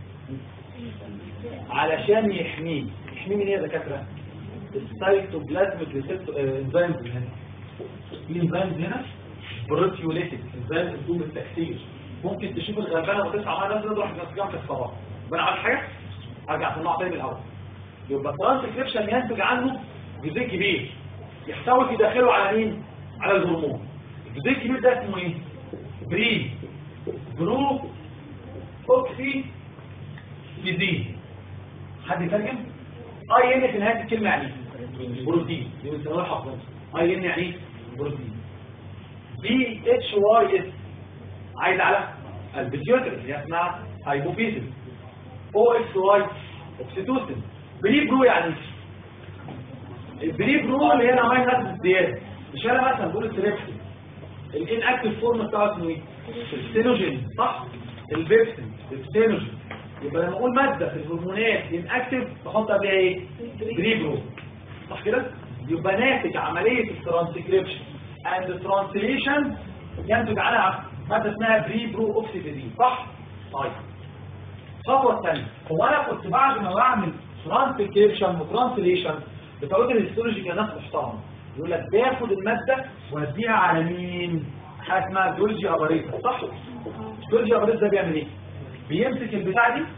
علشان يحميه يحميه من ايه يا دكاتره؟ السيتوبلازميك ريسبتور انزيمز هنا في انزيمز هنا بروتيوليتيك انزيمز بتقوم بالتكسير ممكن تشوف الغلبانه وتسعه امينو اسيد تروح تمسكها مكسرها وانا عارف حاجه؟ ارجع اطلعها تاني من الاول يبقى الترانسكريبشن ينتج عنه جزء كبير يحتوي في داخله على مين؟ على الهرمون الجزء الكبير ده اسمه ايه؟ بري برو اوكسي فيزين حد يترجم؟ اي ان في نهايه الكلمه يعني إيه؟ بروتين دي بنسموها حفظ اي ان يعني إيه؟ بروتين بي اتش واي اس عايز على البيتيوتري اللي هي اسمها هايبوفيزيس او اكس واي اوكسيتوسين بري برو يعني إيه؟ البري برو اللي هي الامين اسيد زياده مش انا مثلا بقول التريبسين الان اكتف فورم بتاعه اسمه ايه؟ الستينوجين صح؟ البيبسين الستينوجين يبقى لما اقول ماده في الهرمونات ان اكتف بحط قبلها ايه؟ بري برو صح كده؟ يبقى ناتج عمليه الترانسكريبشن اند ترانسليشن ينتج عنها ماده اسمها بري برو اوكسيديزين صح؟ طيب الخطوه الثانيه هو انا كنت بعد ما بعمل ترانسكريبشن وترانسليشن بتعود الهيستولوجي كناس محترم يقول لك باخد الماده واديها على مين؟ حاجه اسمها جولجي اباريتا صح؟ جولجي اباريتا ده بيعمل ايه؟ بيمسك البتاع دي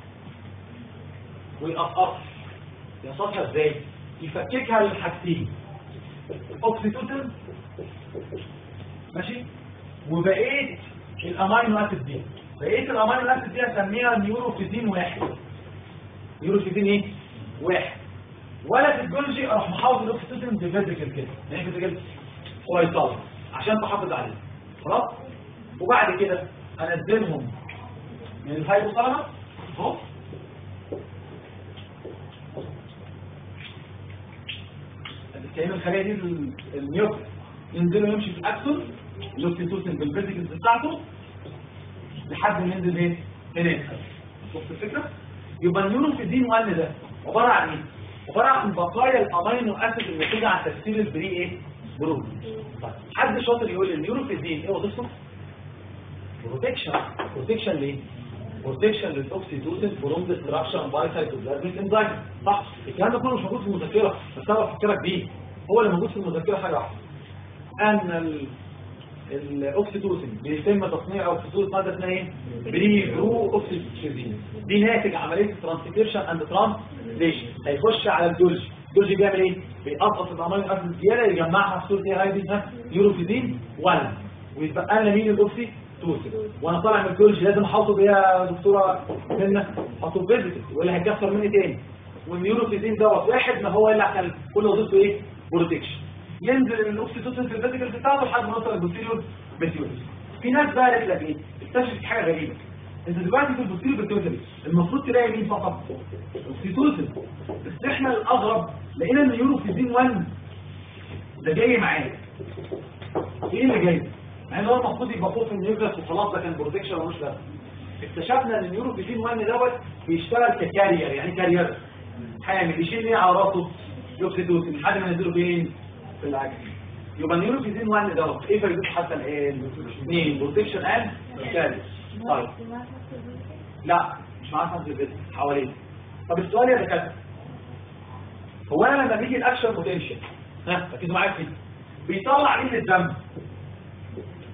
ويقصقصها يقصقصها ازاي؟ يفككها لحاجتين اوكسيتوسين ماشي وبقيه الامينو اسيد دي بقيه الامينو اسيد دي اسميها نيوروفيزين واحد نيوروفيزين ايه؟ واحد ولا في الجولجي اروح محافظ الاوكسيتوسين بفيزيكال كده يعني فيزيكال ويطلع عشان تحافظ عليه خلاص وبعد كده انزلهم من الهايبوثالامس اهو كأن الخلية دي ال- النيوكليس ينزلوا يمشي في الاكسون الاوكسيتوسين بالفيزيكالز بتاعته لحد ما ينزل ايه؟ هناك شفت الفكرة؟ يبقى النيوروفيزين 1 ده عبارة عن ايه؟ عبارة عن بقايا الامينو اسيد الناتجة عن تكسير البري ايه؟ برو طيب حد شاطر يقول لي النيوروفيزين ايه وظيفته؟ بروتكشن بروتكشن ليه؟ بروتكشن للاوكسيتوسين فروم ديستراكشن باي سايتوبلازميك انزايم صح الكلام ده كله مش موجود في المذكره بس انا بفكرك بيه هو اللي موجود في المذكره حاجه واحده ان ال الاوكسيتوسين بيتم تصنيع اوكسيتوسين ماده اسمها ايه؟ بري برو اوكسيتوسين دي ناتج عمليه ترانسكريبشن اند ترانسليشن هيخش على الدولج الدولج بيعمل ايه؟ بيقصقص الامينو اسيد زياده يجمعها في صوره ايه هاي دي ها؟ يوروفيزين 1 ويتبقى لنا مين الاوكسي توصل وانا طالع من الكولج لازم احطه بيه يا دكتوره منى احطه فيزيكال واللي هيكسر مني تاني والنيوروفيزين دوت واحد ما هو اللي عشان كل وظيفته ايه بروتكشن ينزل الاوكسيتوسين في الفيزيكال بتاعته لحد ما يوصل البوستيريور بيتيوريس في ناس بقى قالت لك ايه اكتشفت حاجه غريبه انت دلوقتي في البوستيريور بيتيوريس المفروض تلاقي مين فقط الاوكسيتوسين بس احنا الاغرب لقينا ان النيوروفيزين 1 ده جاي معايا ايه اللي جاي مع ان هو المفروض يبقى فوق في النيوكليس وخلاص ده كان بروتكشن ملوش لازمه اكتشفنا ان النيوروفيزين 1 دوت بيشتغل ككارير يعني كارير حامل يشيل ايه على راسه يوكسيتوسين لحد ما ينزله فين في العكس يبقى النيوروفيزين 1 دوت ايه فايدته حتى الان اثنين بروتكشن اند كارير طيب لا مش معاه خمسة الفيزيك حواليه طب السؤال يا دكاتره هو انا لما بيجي الاكشن بوتنشال ها ركزوا معايا فيه بيطلع ايه للدم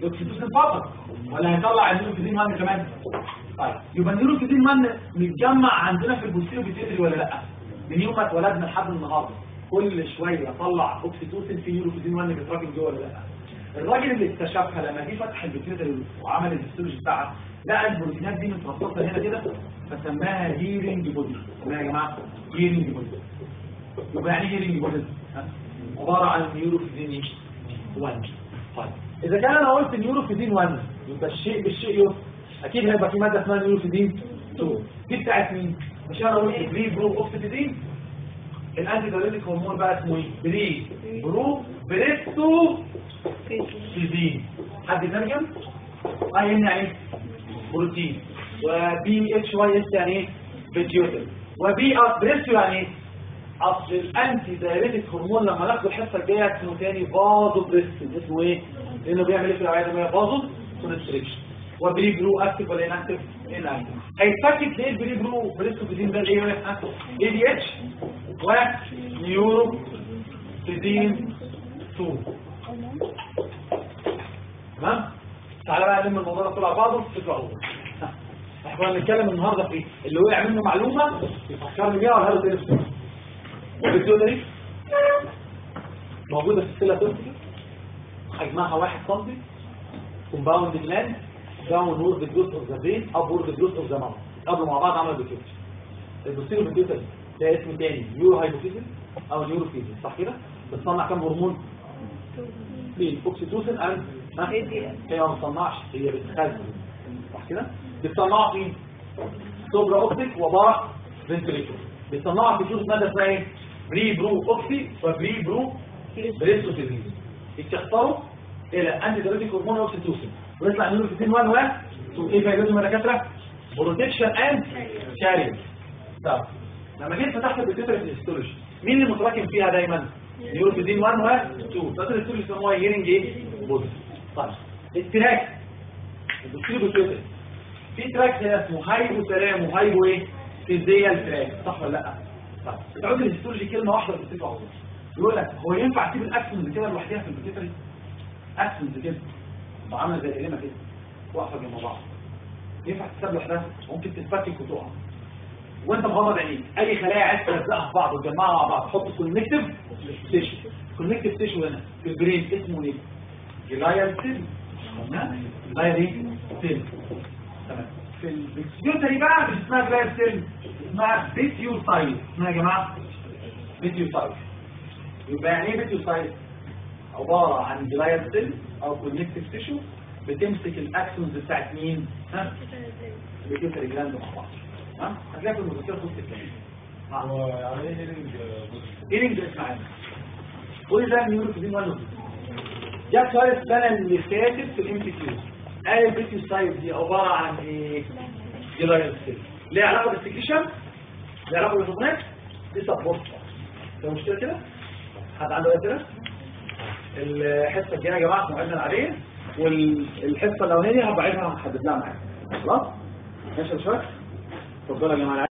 الاكسيتوسين فقط ولا هيطلع النيوروفيزين 1 كمان طيب يبقى النيوروفيزين 1 متجمع عندنا في البوستيرو بيتدري ولا لا من يوم ما اتولدنا لحد النهارده كل شويه اطلع اوكسيتوسين في نيوروفيزين 1 بيتراكم جوه ولا لا الراجل اللي اكتشفها لما جه فتح البيتيوتري وعمل الهيستولوجي بتاعها لقى البروتينات دي مترصصه هنا كده فسماها هيرنج بودي اسمها يا جماعه هيرنج بودي يبقى يعني ايه هيرنج بودي عباره عن نيوروفيزين 1 طيب اذا كان انا قلت نيوروفيزين 1 يبقى الشيء بالشيء يوصل اكيد هيبقى في ماده اسمها نيوروفيزين 2 دي بتاعت مين مش انا قلت بري برو اوكسيتيزين الانتي دايوريتيك هرمون بقى اسمه ايه بري برو بريستو سيزين حد يترجم اي ان يعني إيه؟ بروتين وبي اتش واي اس يعني ايه بيتيوتر وبي ار بريستو يعني ايه اصل الانتي دايوريتيك هرمون لما ناخده الحصه الجايه اسمه تاني فازو بريستو اسمه ايه لانه بيعمل ايه في الاوعيه الدمويه فازو كونستريكشن وبري برو اكتف ولا انكتف انكتف هيتفكك ليه البري برو بريستو فيزين ده ايه ولا اي دي اتش ونيورو فيزين 2 تمام تعالى بقى نلم الموضوع ده كله على بعضه تطلع هو احنا كنا بنتكلم النهارده في اللي وقع منه معلومه يفكرني بيها ولا هذا تاني والبيتيوتري موجوده في السيلا توتي حجمها 1 سم كومباوند جلاند داون وورد جروث اوف ذا برين اب وورد جروث اوف ذا ماوث قبل مع بعض عملوا بيتيوتري البوستيرو بيتيوتري ده اسم تاني نيورو هايبوفيزن او نيورو فيزن صح كده بتصنع كام هرمون في اوكسيتوسين اند ها؟ هي ما بتصنعش هي بتخزن صح كده بتصنعها في سوبرا اوبتيك وبارا فنتريتور بتصنعها في جزء ماده اسمها ايه بري برو اوكسي وبري برو بريستوسيزين يتشخصروا الى انتي دايوريتيك هرمون اوكسيتوسين ويطلع نيوروفيزين 1 و 2 ايه فايدتهم يا دكاتره بروتكشن اند كارير طب لما جيت فتحت البيتيوتري في الهيستولوجي مين اللي متراكم فيها دايما نيوروفيزين 1 و 2 ده الهيستولوجي بيسموها هيرنج ايه بودي طيب التراك البوستيريو بيتيوتري في تراك هنا اسمه هايبو سلام وهايبو ايه فيزيال تراك صح ولا لا طيب بتعود الهيستولوجي كلمه واحده بس على طول يقول لك هو ينفع تسيب الاكسنز كده لوحدها في البيتيوتري اكسنز كده تبقى عامله زي القلمه كده واقفه جنب بعض ينفع تسيب لوحدها ممكن تتفكك وتقع وانت مغمض عينيك اي خلايا عايز تلزقها في بعض وتجمعها مع بعض حط كونكتيف تيشو كونكتيف تيشو هنا في البرين اسمه ايه جلايال سيل تمام جلايال ايه سيل تمام في البيتيوتري بقى مش اسمها جلايال سيل اسمها بيتيوسايد اسمها يا جماعه بيتيوسايد يبقى يعني ايه بيتيوسايد عباره عن جلايال سيل او كونكتيف تيشو بتمسك الاكسونز بتاعت مين ها البيتيوتري جلاند مع بعض ها هتلاقي في المذكره خط الكلام هو يعني ايه هيرنج هيرنج اسمعنا كل ده نيوروفيزين 1 جاء سؤال السنه اللي فاتت في الام تي كيو قال البيتيو سايد دي عباره عن ايه جلايال سيل ليه علاقه بالسكريشن ليه علاقه بالهرمونات دي سبورت ده مشكله كده حد عنده اي كده الحصه الجايه يا جماعه موعدنا عليه والحصه الاولانيه هبعدها هحدد لها معاك خلاص ماشي يا شباب اتفضلوا يا جماعه